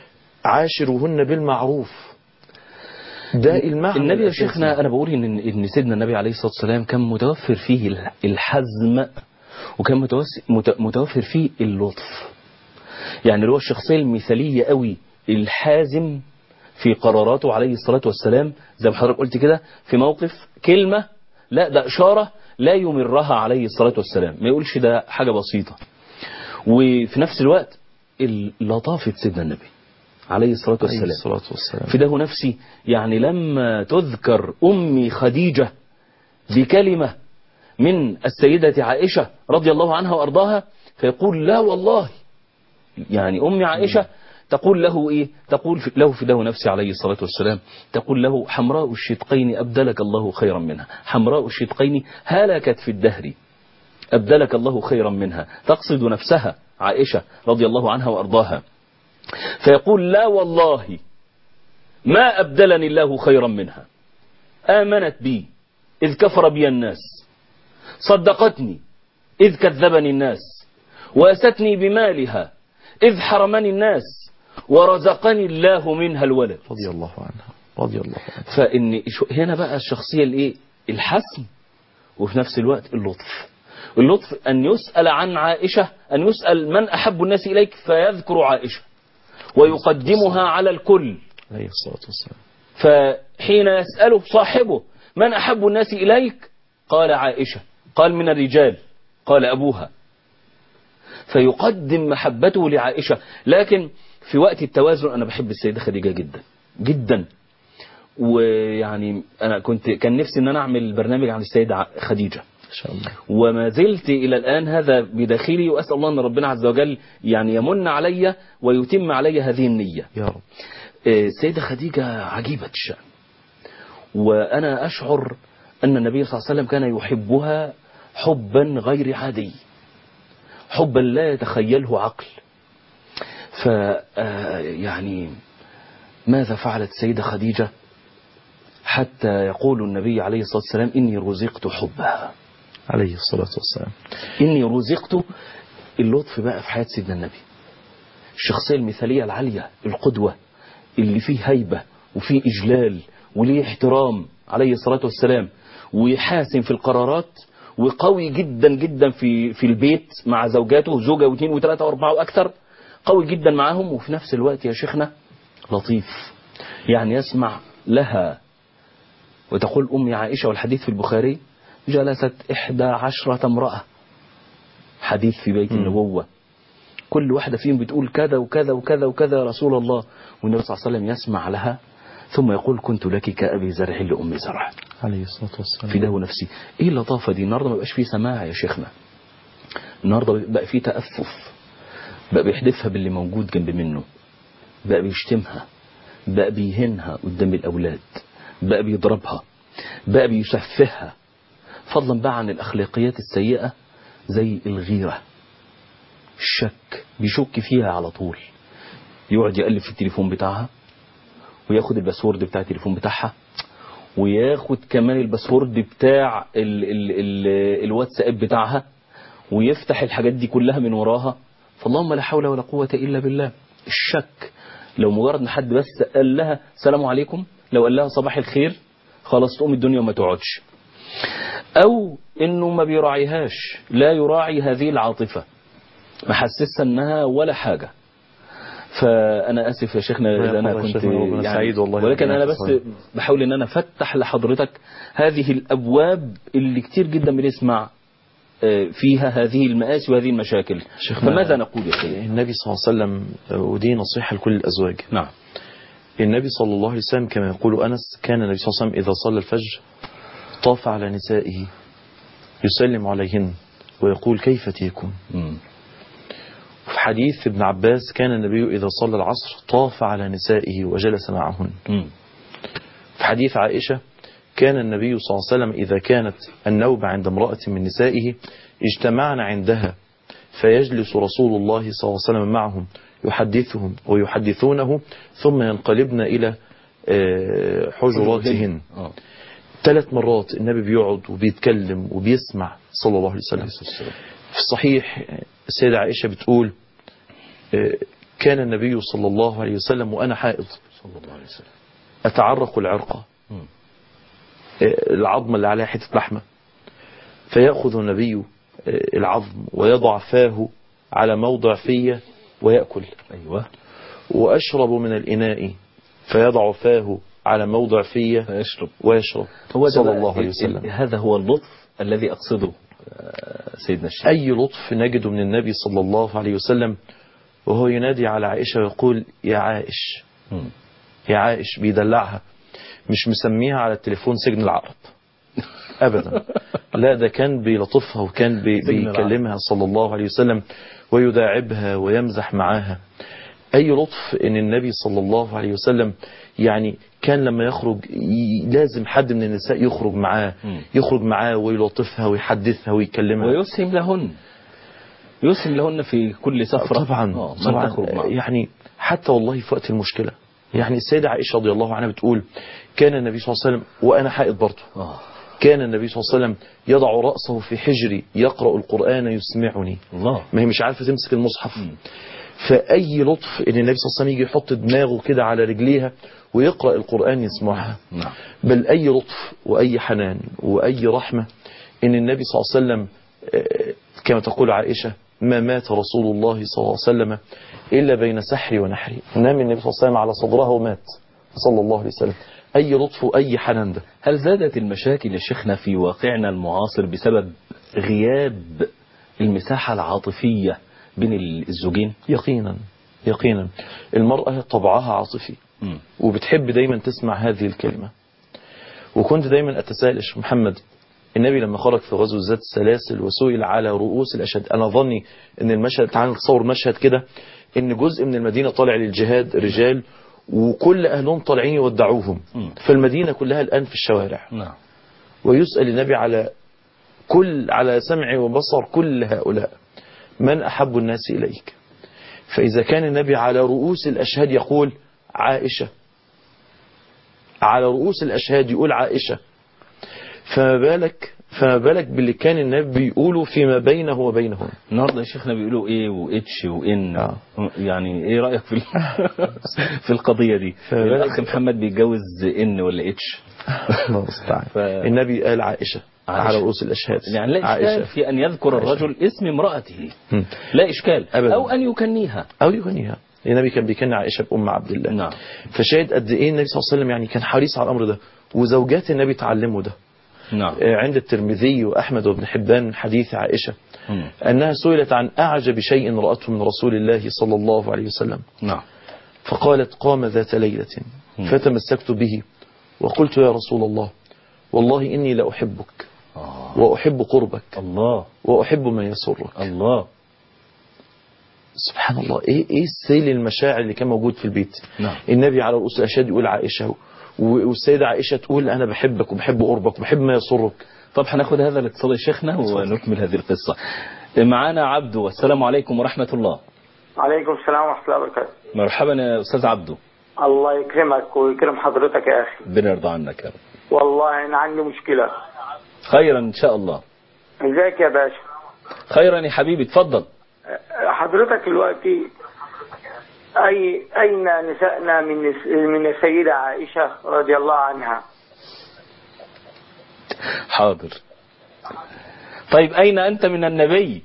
عاشروهن بالمعروف ده المعنى النبي يا الأساسي. شيخنا أنا بقول إن إن سيدنا النبي عليه الصلاة والسلام كان متوفر فيه ال- الحزم وكان متوس- مت- متوفر فيه اللطف يعني اللي هو الشخصية المثالية قوي الحازم في قراراته عليه الصلاة والسلام زي ما حضرتك قلت كده في موقف كلمة لا ده إشارة لا يمرها عليه الصلاة والسلام ما يقولش ده حاجة بسيطة وفي نفس الوقت لطافة سيدنا النبي عليه الصلاة عليه والسلام الصلاة والسلام فداه نفسي يعني لما تذكر أمي خديجة بكلمة من السيدة عائشة رضي الله عنها وأرضاها فيقول لا والله يعني أمي عائشة تقول له إيه تقول في- له فداه نفسي عليه الصلاة والسلام تقول له حمراء الشدقين أبدلك الله خيرا منها حمراء الشدقين هلكت في الدهر أبدلك الله خيرا منها تقصد نفسها عائشة رضي الله عنها وأرضاها فيقول لا والله ما أبدلني الله خيرا منها آمنت بي إذ كفر بي الناس صدقتني إذ كذبني الناس وأستني بمالها إذ حرمني الناس ورزقني الله منها الولد رضي الله عنها رضي الله عنها فإن شو- هنا بقى الشخصية الإيه الحسم وفي نفس الوقت اللطف اللطف أن يسأل عن عائشة أن يسأل من أحب الناس إليك فيذكر عائشة ويقدمها على الكل عليه الصلاة والسلام فحين يسأله صاحبه من أحب الناس إليك قال عائشة قال من الرجال قال أبوها فيقدم محبته لعائشة لكن في وقت التوازن أنا بحب السيدة خديجة جدا جدا ويعني أنا كنت كان نفسي أن أنا أعمل برنامج عن السيدة ع- خديجة إن شاء الله وما زلت إلى الآن هذا بداخلي وأسأل الله أن ربنا عز وجل يعني يمن علي ويتم علي هذه النية يا رب آه، السيدة خديجة عجيبة الشأن وأنا أشعر أن النبي صلى الله عليه وسلم كان يحبها حبا غير عادي حبا لا يتخيله عقل ف آه، يعني ماذا فعلت السيدة خديجة حتى يقول النبي عليه الصلاة والسلام إني رزقت حبها عليه الصلاة والسلام إني رزقت اللطف بقى في حياة سيدنا النبي الشخصية المثالية العالية القدوة اللي فيه هيبة وفيه إجلال وليه احترام عليه الصلاة والسلام وحاسم في القرارات وقوي جدا جدا في في البيت مع زوجاته زوجة واثنين وثلاثة وأربعة وأكثر قوي جدا معاهم وفي نفس الوقت يا شيخنا لطيف يعني يسمع لها وتقول أمي عائشة والحديث في البخاري جلست إحدى عشرة امرأة حديث في بيت مم. النبوة كل واحدة فيهم بتقول كذا وكذا وكذا وكذا يا رسول الله والنبي صلى الله عليه وسلم يسمع لها ثم يقول كنت لك كأبي زرع لأم زرع عليه الصلاة والسلام فداه نفسي ايه اللطافة دي النهاردة ما بقاش فيه سماع يا شيخنا النهاردة بقى فيه تأفف بقى بيحدفها باللي موجود جنب منه بقى بيشتمها بقى بيهنها قدام الأولاد بقى بيضربها بقى بيسفهها فضلا بقى عن الأخلاقيات السيئة زي الغيرة الشك بيشك فيها على طول يقعد يقلب في التليفون بتاعها وياخد الباسورد بتاع التليفون بتاعها وياخد كمان الباسورد بتاع ال ال ال الواتساب بتاعها ويفتح الحاجات دي كلها من وراها فاللهم لا حول ولا قوة إلا بالله الشك لو مجرد ان حد بس قال لها سلام عليكم لو قال لها صباح الخير خلاص تقوم الدنيا وما تقعدش او انه ما بيراعيهاش لا يراعي هذه العاطفة محسسها انها ولا حاجة فانا اسف يا شيخنا الله اذا انا يحفظك يا كنت شيخنا، ربنا سعيد والله ولكن ربنا انا بس يحفظك. بحاول ان انا افتح لحضرتك هذه الابواب اللي كتير جدا بنسمع آه، فيها هذه المآسي وهذه المشاكل شيخنا- فماذا نقول يا سيدي النبي صلى الله عليه وسلم ودي نصيحة لكل الأزواج نعم النبي صلى الله عليه وسلم كما يقول أنس كان النبي صلى الله عليه وسلم إذا صلى الفجر طاف على نسائه يسلم عليهن ويقول كيف تيكم مم. في حديث ابن عباس كان النبي إذا صلى العصر طاف على نسائه وجلس معهن مم. في حديث عائشة كان النبي صلى الله عليه وسلم إذا كانت النوبة عند امرأة من نسائه اجتمعن عندها فيجلس رسول الله صلى الله عليه وسلم معهم يحدثهم ويحدثونه ثم ينقلبن إلى آه، حجراتهن آه. ثلاث مرات النبي بيقعد وبيتكلم وبيسمع صلى الله عليه وسلم في الصحيح السيدة عائشة بتقول آه، كان النبي صلى الله عليه وسلم وأنا حائض صلى الله عليه وسلم أتعرق العرقة مم. آه، العظمة اللي عليها حتة لحمة فيأخذ النبي آه، العظم ويضع فاه على موضع فيه ويأكل أيوة وأشرب من الإناء فيضع فاه على موضع فيه فيشرب ويشرب هو ده صلى بقى الله عليه ال- ال- وسلم هذا هو اللطف الذي أقصده آه، سيدنا الشيخ أي لطف نجده من النبي صلى الله عليه وسلم وهو ينادي على عائشة ويقول يا عائش مم. يا عائش بيدلعها مش مسميها على التليفون سجن العقرب ابدا لا ده كان بيلطفها وكان بي سجن العقرب. بيكلمها صلى الله عليه وسلم ويداعبها ويمزح معاها اي لطف ان النبي صلى الله عليه وسلم يعني كان لما يخرج ي- لازم حد من النساء يخرج معاه مم. يخرج معاه ويلطفها ويحدثها ويكلمها ويسهم لهن يسهم لهن في كل سفرة طبعا آه، من طبعا تخرج معه. يعني حتى والله في وقت المشكلة يعني السيدة عائشة رضي الله عنها بتقول كان النبي صلى الله عليه وسلم وأنا حائض برضه آه. كان النبي صلى الله عليه وسلم يضع رأسه في حجري يقرأ القرآن يسمعني الله ما هي مش عارفة تمسك المصحف مم. فأي لطف إن النبي صلى الله عليه وسلم يجي يحط دماغه كده على رجليها ويقرأ القرآن يسمعها نعم بل أي لطف وأي حنان وأي رحمة إن النبي صلى الله عليه وسلم آه، كما تقول عائشة ما مات رسول الله صلى الله عليه وسلم إلا بين سحري ونحري نام النبي صلى الله عليه وسلم على صدرها ومات صلى الله عليه وسلم أي لطف وأي حنان ده هل زادت المشاكل يا شيخنا في واقعنا المعاصر بسبب غياب المساحة العاطفية بين الزوجين يقينا يقينا المرأة طبعها عاطفي مم. وبتحب دايما تسمع هذه الكلمة وكنت دايما أتساءل يا شيخ محمد النبي لما خرج في غزوة ذات السلاسل وسئل على رؤوس الأشهاد أنا ظني أن المشهد تعال نتصور مشهد كده أن جزء من المدينة طالع للجهاد رجال وكل أهلهم طالعين يودعوهم مم. فالمدينة كلها الآن في الشوارع نعم ويسأل النبي على كل على سمع وبصر كل هؤلاء من أحب الناس إليك فإذا كان النبي على رؤوس الأشهاد يقول عائشة على رؤوس الأشهاد يقول عائشة فما بالك فما بالك باللي كان النبي بيقوله فيما بينه وبينهم النهارده يا شيخنا بيقولوا ايه واتش وان آه. يعني ايه رايك في ال- في القضيه دي فبالك- الاخ محمد بيتجوز ان ولا اتش الله المستعان ف- النبي قال عائشة, عائشة. على رؤوس الأشهاد يعني لا اشكال عائشة في ان يذكر الرجل اسم امراته مم. لا اشكال أبداً. او ان يكنيها أو يغنيها النبي كان بيكن عائشة بأم عبد الله نعم فشاهد قد إيه النبي صلى الله عليه وسلم يعني كان حريص على الأمر ده وزوجات النبي تعلموا ده نعم آه، عند الترمذي وأحمد وابن حبان من حديث عائشة مم. أنها سئلت عن أعجب شيء رأته من رسول الله صلى الله عليه وسلم نعم فقالت قام ذات ليلة فتمسكت به وقلت يا رسول الله والله إني لأحبك وأحب قربك الله وأحب ما يسرك الله سبحان الله ايه ايه سيل المشاعر اللي كان موجود في البيت نعم. النبي على رؤوس الاشهاد يقول عائشه و- والسيده عائشه تقول انا بحبك وبحب قربك وبحب ما يسرك طب هناخد هذا الاتصال يا شيخنا ونكمل هذه القصة معانا عبده والسلام عليكم ورحمة الله عليكم السلام ورحمة الله وبركاته مرحبا يا أستاذ عبده الله يكرمك ويكرم حضرتك يا أخي ربنا يرضى عنك يا رب والله أنا عندي مشكلة خيرا إن شاء الله ازيك يا باشا خيرا يا حبيبي اتفضل حضرتك دلوقتي أي أين نسائنا من نس- من السيدة عائشة رضي الله عنها حاضر طيب أين أنت من النبي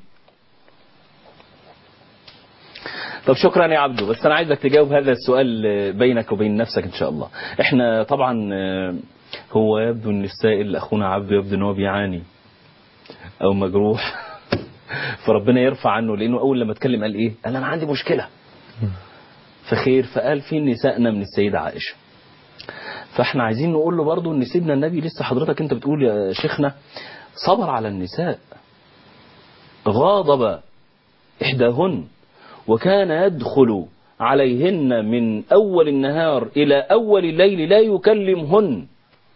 طب شكرا يا عبدو بس أنا عايزك تجاوب هذا السؤال بينك وبين نفسك إن شاء الله إحنا طبعا آه، هو يبدو أن السائل أخونا عبدو يبدو أن هو بيعاني أو مجروح فربنا يرفع عنه لأنه أول لما اتكلم قال إيه قال أنا عندي مشكلة فخير فقال في نسائنا من السيدة عائشة فاحنا عايزين نقول له برضه ان سيدنا النبي لسه حضرتك انت بتقول يا شيخنا صبر على النساء غاضب احداهن وكان يدخل عليهن من اول النهار الى اول الليل لا يكلمهن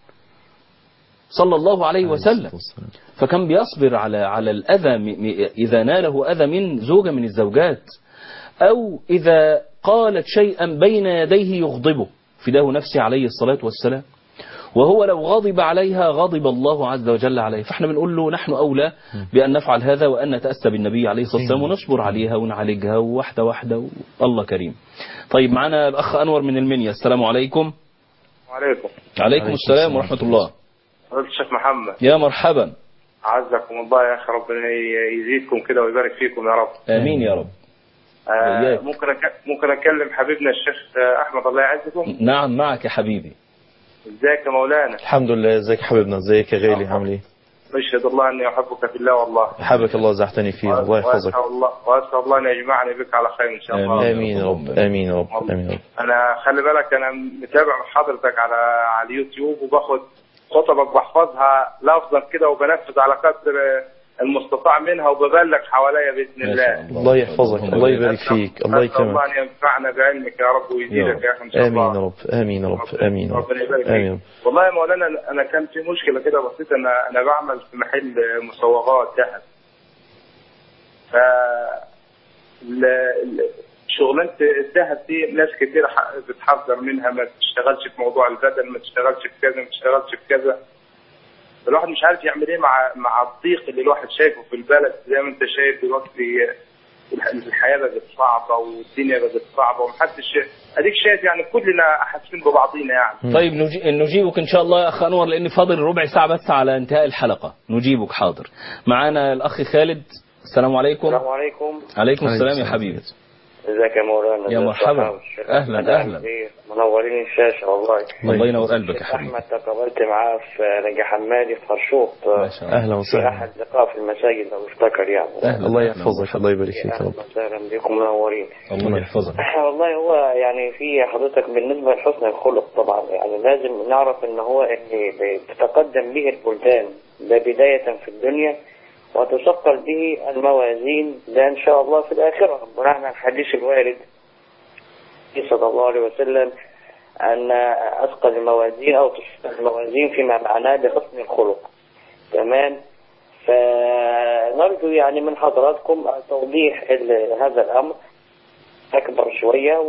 صلى الله عليه وسلم فكان بيصبر على على الاذى م- م- اذا ناله اذى من زوجه من الزوجات او اذا قالت شيئا بين يديه يغضبه فداه نفسه عليه الصلاه والسلام وهو لو غضب عليها غضب الله عز وجل عليه فاحنا بنقول له نحن اولى بان نفعل هذا وان نتاسى بالنبي عليه الصلاه والسلام ونصبر عليها ونعالجها واحده واحده الله كريم طيب معنا الاخ انور من المنيا السلام عليكم وعليكم عليكم السلام ورحمه الله فضيلة الشيخ محمد يا مرحبا عزكم الله يا اخي ربنا ي- يزيدكم كده ويبارك فيكم يا رب امين يا رب آه وإياك. ممكن أك... ممكن اكلم حبيبنا الشيخ آه، احمد الله يعزكم نعم معك يا حبيبي ازيك يا مولانا الحمد لله ازيك حبيبنا ازيك يا غالي عامل ايه اشهد الله اني احبك في الله والله حبك الله زعتني فيه الله يحفظك واسال الله واسال الله ان يجمعني بك على خير ان شاء الله امين يا رب امين يا رب امين يا رب انا خلي بالك انا متابع حضرتك على على اليوتيوب وباخد خطبك بحفظها لفظا كده وبنفذ على قدر المستطاع منها وببلغ حواليا باذن ما شاء الله الله يحفظك الله يبارك فيك الله أسأل الله يكرمك أن ينفعنا بعلمك يا رب ويزيدك يا أخي إن شاء امين الله يا رب امين يا رب امين يا رب ربنا يبارك امين يا رب فيك والله يا مولانا أنا- أنا كان في مشكلة كده بسيطة أنا أنا بعمل في محل مصوغات ذهب ف ال- ال- شغلانة الذهب دي ناس كتير ح- بتحذر منها ما تشتغلش في موضوع البدل ما تشتغلش في كذا ما تشتغلش في كذا الواحد مش عارف يعمل ايه مع مع الضيق اللي الواحد شايفه في البلد زي ما انت شايف دلوقتي الح- الحياه بقت صعبه والدنيا بقت صعبه ومحدش اديك شايف يعني كلنا حاسين ببعضينا يعني طيب نجي- نجيبك ان شاء الله يا اخ انور لان فاضل ربع ساعه بس على انتهاء الحلقه نجيبك حاضر معانا الاخ خالد السلام عليكم السلام عليكم عليكم السلام يا حبيبي ازيك يا مولانا يا ازي مرحبا. الصحة والشفاء؟ أهلا، مدام أهلا. خير. منورين الشاشة والله الله ينور قلبك يا الشيخ حبيبي أحمد تقابلت معاه في نجا حمادي في فرشوط ما شاء الله اهلا في وسهلا أحد لقاء في المساجد لو افتكر يعني أهلا الله أهلا يحفظك ومرحبا. الله يبارك فيك يا أهلا رب وسهلا بكم منورين الله يحفظك والله هو يعني في حضرتك بالنسبة لحسن الخلق طبعا يعني لازم نعرف ان هو اللي بتتقدم به البلدان ده بداية في الدنيا وتثقل به الموازين ده ان شاء الله في الآخرة بناء على الحديث الوارد صلى الله عليه وسلم أن أثقل الموازين أو تثقل الموازين فيما معناه بحسن الخلق تمام فنرجو يعني من حضراتكم توضيح ال- هذا الأمر أكبر شوية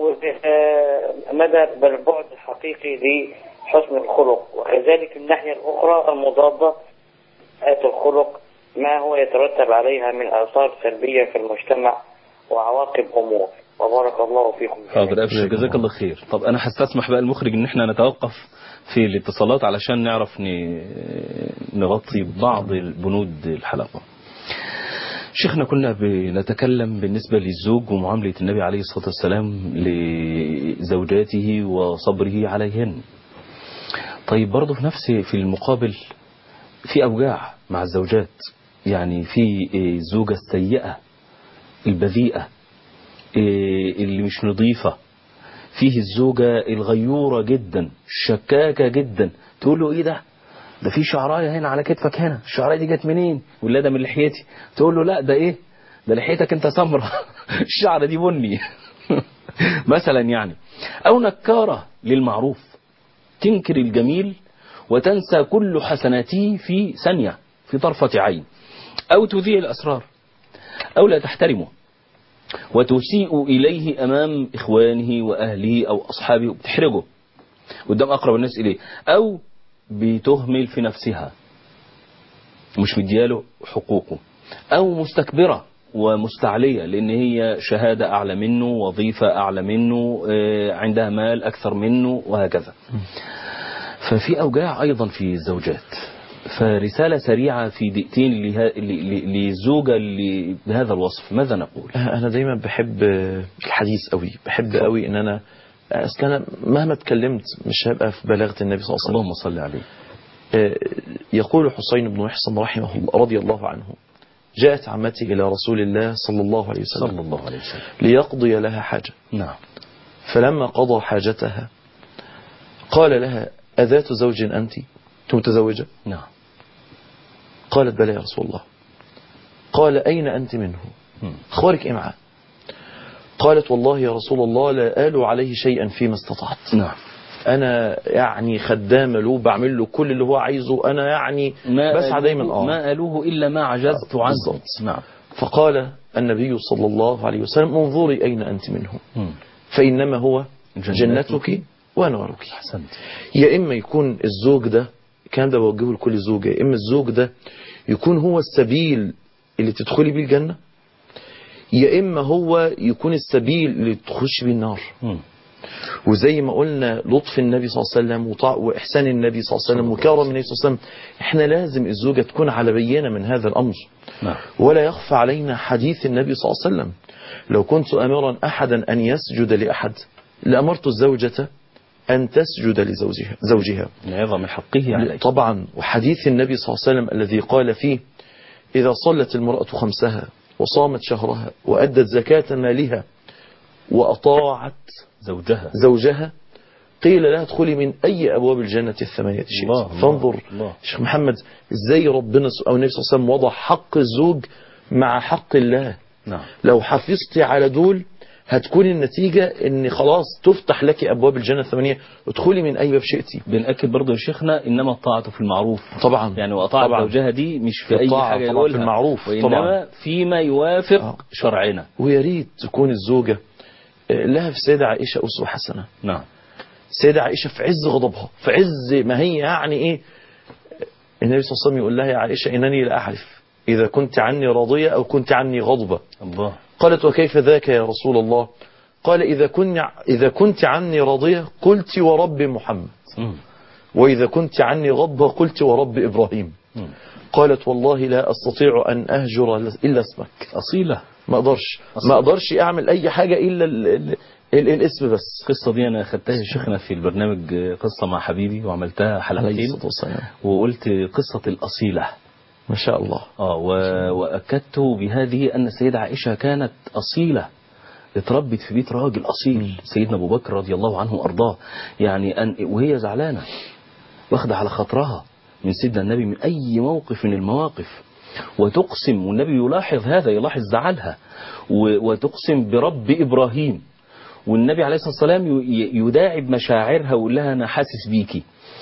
ومدى البعد الحقيقي لحسن الخلق وكذلك الناحية الأخرى المضادة آية الخلق ما هو يترتب عليها من آثار سلبية في المجتمع وعواقب أمور وبارك الله فيكم حاضر ابشر جزاك الله خير طب انا هستسمح بقى المخرج ان احنا نتوقف في الاتصالات علشان نعرف ن- نغطي بعض البنود الحلقه شيخنا كنا بنتكلم بالنسبة للزوج ومعاملة النبي عليه الصلاة والسلام لزوجاته وصبره عليهن طيب برضه في نفس في المقابل في أوجاع مع الزوجات يعني في الزوجة السيئة البذيئة اللي مش نظيفة فيه الزوجة الغيورة جدا الشكاكة جدا تقول له ايه ده ده في شعرايه هنا على كتفك هنا الشعرايه دي جت منين ولا ده من لحيتي تقول له لا ده ايه ده لحيتك انت سمرة الشعر دي بني مثلا يعني او نكارة للمعروف تنكر الجميل وتنسى كل حسناته في ثانية في طرفة عين أو تذيع الأسرار أو لا تحترمه وتسيء إليه أمام إخوانه وأهله أو أصحابه وبتحرجه قدام أقرب الناس إليه أو بتهمل في نفسها مش مدياله حقوقه أو مستكبرة ومستعلية لأن هي شهادة أعلى منه وظيفة أعلى منه آه، عندها مال أكثر منه وهكذا ففي أوجاع أيضا في الزوجات فرسالة سريعة في دقيقتين لها- ل- ل- للزوجة اللي بهذا الوصف ماذا نقول انا دايما بحب الحديث قوي بحب قوي ان انا اصل انا مهما اتكلمت مش هبقى في بلاغه النبي صلى الله عليه وسلم اللهم صل عليه آه، يقول حسين بن محصن رحمه الله رضي الله عنه جاءت عمتي إلى رسول الله صلى الله عليه وسلم صلى الله عليه وسلم ليقضي لها حاجة نعم فلما قضى حاجتها قال لها أذات زوج أنت أنت متزوجة نعم قالت بلى يا رسول الله قال أين أنت منه مم. أخبارك إيه معاه قالت والله يا رسول الله لا آل عليه شيئا فيما استطعت نعم أنا يعني خدامة له بعمل له كل اللي هو عايزه أنا يعني بسعى دايما آه ما قالوه إلا ما عجزت عنه بالضبط. نعم فقال النبي صلى الله عليه وسلم انظري أين أنت منه مم. فإنما هو جنتك جنتك ونارك أحسنت يا إما يكون الزوج ده كان ده بوجهه لكل زوجة يا إما الزوج ده يكون هو السبيل اللي تدخلي بيه الجنة يا إما هو يكون السبيل اللي تخش بيه النار مم. وزي ما قلنا لطف النبي صلى الله عليه وسلم وطاع وإحسان النبي صلى الله عليه وسلم وكرم النبي صلى الله عليه وسلم احنا لازم الزوجة تكون على بينة من هذا الأمر نعم ولا يخفى علينا حديث النبي صلى الله عليه وسلم لو كنت أمرا أحدا أن يسجد لأحد لأمرت الزوجة أن تسجد لزوجها زوجها من عظم حقه عليك طبعا وحديث النبي صلى الله عليه وسلم الذي قال فيه إذا صلت المرأة خمسها وصامت شهرها وأدت زكاة مالها وأطاعت زوجها زوجها قيل لها ادخلي من أي أبواب الجنة الثمانية شئت الله، الله، فانظر الله. شيخ محمد إزاي ربنا س- أو النبي صلى الله عليه وسلم وضع حق الزوج مع حق الله نعم لو حفظتي على دول هتكون النتيجة ان خلاص تفتح لك ابواب الجنة الثمانية ادخلي من اي باب شئتي بنأكد برضه يا شيخنا إنما الطاعة في المعروف طبعا يعني وأطاعت طبعا. زوجها دي مش في أي الطاعة حاجة طبعا يقولها في المعروف، وإنما طبعا. فيما يوافق آه. شرعنا ويا ريت تكون الزوجة آه، لها في السيدة عائشة أسوة حسنة نعم السيدة عائشة في عز غضبها في عز ما هي يعني ايه النبي صلى الله عليه وسلم يقول لها يا عائشة إنني لا أعرف إذا كنت عني راضية أو كنت عني غضبة الله قالت وكيف ذاك يا رسول الله قال إذا, كن إذا كنت عني راضية قلت ورب محمد مم. وإذا كنت عني غضبة قلت ورب إبراهيم مم. قالت والله لا أستطيع أن أهجر إلا اسمك أصيلة ما أقدرش أصلاً. ما أقدرش أعمل أي حاجة إلا ال ال ال الاسم بس القصة دي أنا خدتها يا شيخنا في البرنامج قصة مع حبيبي وعملتها عليه حلقتين الصلاة والسلام وقلت قصة الأصيلة ما شاء الله آه و... وأكدت بهذه أن السيدة عائشة كانت أصيلة اتربت في بيت راجل أصيل سيدنا أبو بكر رضي الله عنه وأرضاه يعني أن وهي زعلانة واخدة على خاطرها من سيدنا النبي من أي موقف من المواقف وتقسم والنبي يلاحظ هذا يلاحظ زعلها و... وتقسم برب إبراهيم والنبي عليه الصلاة والسلام ي- يداعب مشاعرها ويقول لها أنا حاسس بيكي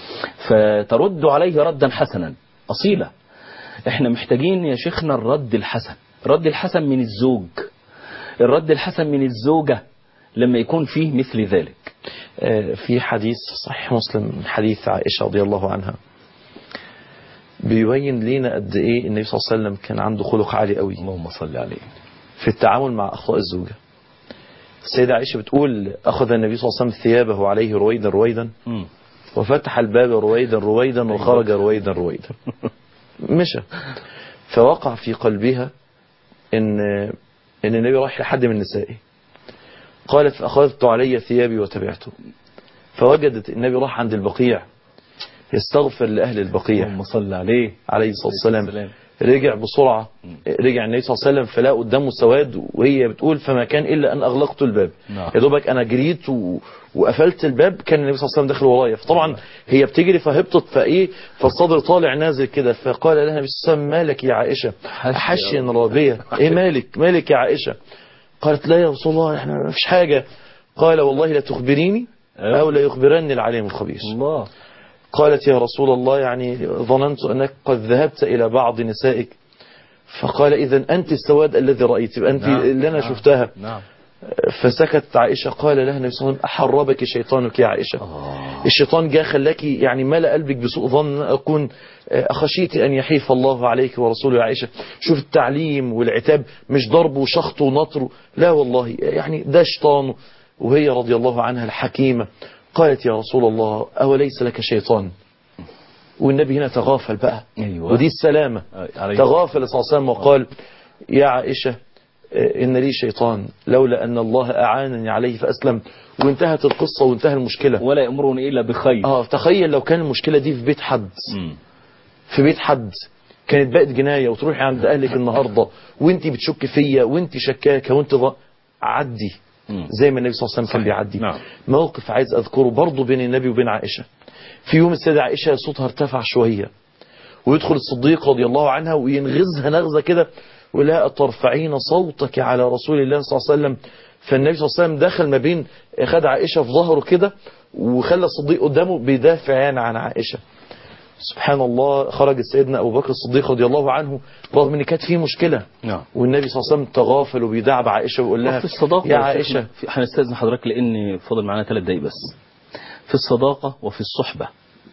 فترد عليه ردا حسنا أصيلة احنا محتاجين يا شيخنا الرد الحسن الرد الحسن من الزوج الرد الحسن من الزوجة لما يكون فيه مثل ذلك آه، في حديث صحيح مسلم من حديث عائشة رضي الله عنها بيبين لنا قد ايه النبي صلى الله عليه وسلم كان عنده خلق عالي قوي اللهم صل عليه في التعامل مع اخطاء الزوجة السيدة عائشة بتقول اخذ النبي صلى الله عليه وسلم ثيابه عليه رويدا رويدا مم. وفتح الباب رويدا رويدا وخرج رويدا رويدا مشى فوقع في قلبها ان ان النبي راح لحد من نسائه قالت فاخذت علي ثيابي وتبعته فوجدت النبي راح عند البقيع يستغفر لاهل البقيع اللهم صل عليه عليه الصلاه والسلام السلام. رجع بسرعة رجع النبي صلى الله عليه وسلم فلا قدامه سواد وهي بتقول فما كان إلا أن أغلقت الباب نعم. يا دوبك أنا جريت و... وقفلت الباب كان النبي صلى الله عليه وسلم داخل ورايا فطبعا هي بتجري فهبطت فإيه فالصدر طالع نازل كده فقال لها النبي صلى الله عليه وسلم مالك يا عائشة حشيا رابية إيه مالك مالك يا عائشة قالت لا يا رسول الله احنا ما فيش حاجة قال والله لا تخبريني أو لا يخبرني العليم الخبير الله قالت يا رسول الله يعني ظننت أنك قد ذهبت إلى بعض نسائك فقال إذا أنت السواد الذي رأيت يبقى أنت نعم، اللي أنا نعم، شفتها نعم فسكت عائشة قال لها النبي صلى الله عليه وسلم أحربك شيطانك يا عائشة الشيطان جاء خلاك يعني ملأ قلبك بسوء ظن أن أكون أخشيت أن يحيف الله عليك ورسوله يا عائشة شوف التعليم والعتاب مش ضرب وشخط ونطر لا والله يعني ده شيطان وهي رضي الله عنها الحكيمة قالت يا رسول الله أوليس لك شيطان والنبي هنا تغافل بقى أيوة. ودي السلامة عليه تغافل صلى الله عليه وسلم وقال يا عائشة آه، إن لي شيطان لولا أن الله أعانني عليه فأسلم وانتهت القصة وانتهى المشكلة ولا يأمرني إلا بخير آه تخيل لو كان المشكلة دي في بيت حد مم. في بيت حد كانت بقت جناية وتروحي عند أهلك النهاردة وانت بتشك فيا وانت شكاكة وانت ض... عدي مم. زي ما النبي صلى الله عليه وسلم كان بيعدي نعم. موقف عايز أذكره برضه بين النبي وبين عائشة في يوم السيدة عائشة صوتها ارتفع شوية ويدخل الصديق رضي الله عنها وينغزها نغزة كده ولا ترفعين صوتك على رسول الله صلى الله عليه وسلم فالنبي صلى الله عليه وسلم دخل ما بين خد عائشة في ظهره كده وخلى الصديق قدامه بيدافع يعني عن عائشة سبحان الله خرج سيدنا أبو بكر الصديق رضي الله عنه رغم ان كانت فيه مشكلة نعم والنبي صلى الله عليه وسلم تغافل وبيدعب عائشة ويقول لها في الصداقة يا وفي- عائشة في- هنستأذن حضرتك لأن فاضل معانا ثلاث دقايق بس في الصداقة وفي الصحبة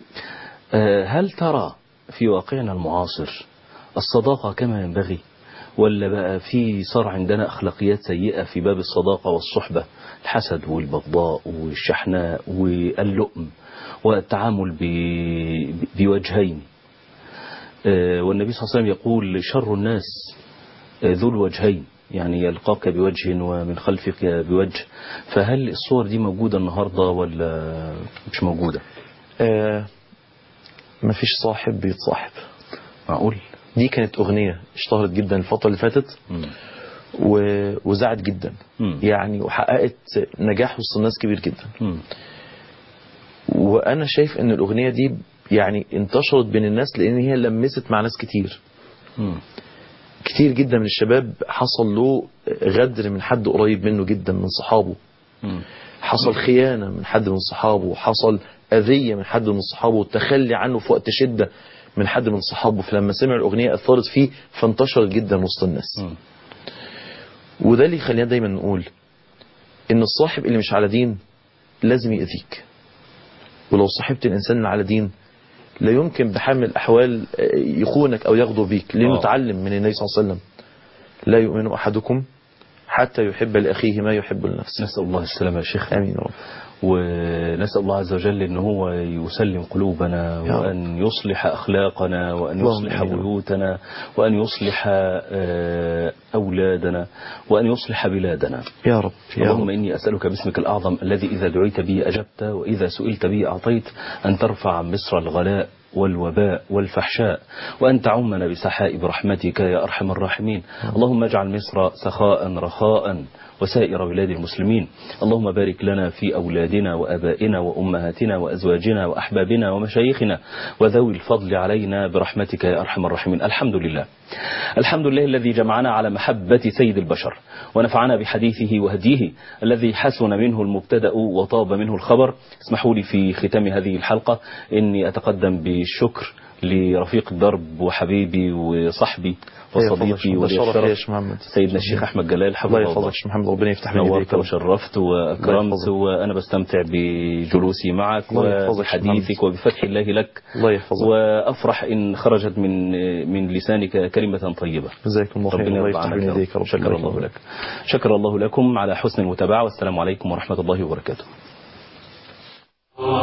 آه، هل ترى في واقعنا المعاصر الصداقة كما ينبغي ولا بقى في صار عندنا أخلاقيات سيئة في باب الصداقة والصحبة الحسد والبغضاء والشحناء واللؤم والتعامل ب- بوجهين آه، والنبي صلى الله عليه وسلم يقول شر الناس ذو الوجهين يعني يلقاك بوجه ومن خلفك بوجه فهل الصور دي موجودة النهاردة ولا مش موجودة آه مفيش صاحب بيتصاحب معقول دي كانت أغنية اشتهرت جدا الفترة اللي فاتت مم. و- وزعت جدا مم. يعني وحققت نجاح وسط الناس كبير جدا مم. وأنا شايف إن الأغنية دي يعني انتشرت بين الناس لأن هي لمست مع ناس كتير مم. كتير جدا من الشباب حصل له غدر من حد قريب منه جدا من صحابه مم. حصل خيانة من حد من صحابه حصل أذية من حد من صحابه والتخلي عنه في وقت شدة من حد من صحابه فلما سمع الأغنية أثرت فيه فانتشرت جدا وسط الناس مم. وده اللي يخلينا دايما نقول إن الصاحب اللي مش على دين لازم يأذيك ولو صاحبت الإنسان اللي على دين لا يمكن بحال من الأحوال آه، يخونك أو يغدر بيك لأنه آه. تعلم من النبي صلى الله عليه وسلم لا يؤمن أحدكم حتى يحب لأخيه ما يحب لنفسه نسأل الله السلامة يا شيخ آمين يا رب ونسأل الله عز وجل أن هو يسلم قلوبنا يا رب. وأن يصلح أخلاقنا وأن اللهم يصلح آمين. بيوتنا وأن يصلح آه، أولادنا وأن يصلح بلادنا يا رب يا اللهم رب إني أسألك باسمك الأعظم الذي إذا دعيت به أجبت وإذا سئلت به أعطيت أن ترفع عن مصر الغلاء والوباء والفحشاء وأن تعمنا بسحاء برحمتك يا أرحم الراحمين اللهم اجعل مصر سخاء رخاء وسائر بلاد المسلمين اللهم بارك لنا في أولادنا وأبائنا وأمهاتنا وأزواجنا وأحبابنا ومشايخنا وذوي الفضل علينا برحمتك يا أرحم الراحمين الحمد لله الحمد لله الذي جمعنا على محبة سيد البشر ونفعنا بحديثه وهديه الذي حسن منه المبتدأ وطاب منه الخبر اسمحوا لي في ختام هذه الحلقة إني أتقدم بالشكر لرفيق الدرب وحبيبي وصحبي وصديقي ولي شرف يا الشرف شيخ محمد سيدنا الشيخ أحمد جلال الله حفظه يحفظك الله يا شيخ محمد ربنا يفتح من نورت يديك يا رب. وشرفت الله وأكرمت يحفظك. وأنا بستمتع بجلوسي معك الله يحفظك يا وبحديثك محمد. وبفتح الله لك الله يحفظك وأفرح إن خرجت من من لسانك كلمة طيبة جزاكم الله خير ربنا الله يرضى يفتح عنك من يا رب. يديك يا رب شكر الله لك شكر الله لكم على حسن المتابعة والسلام عليكم ورحمة الله وبركاته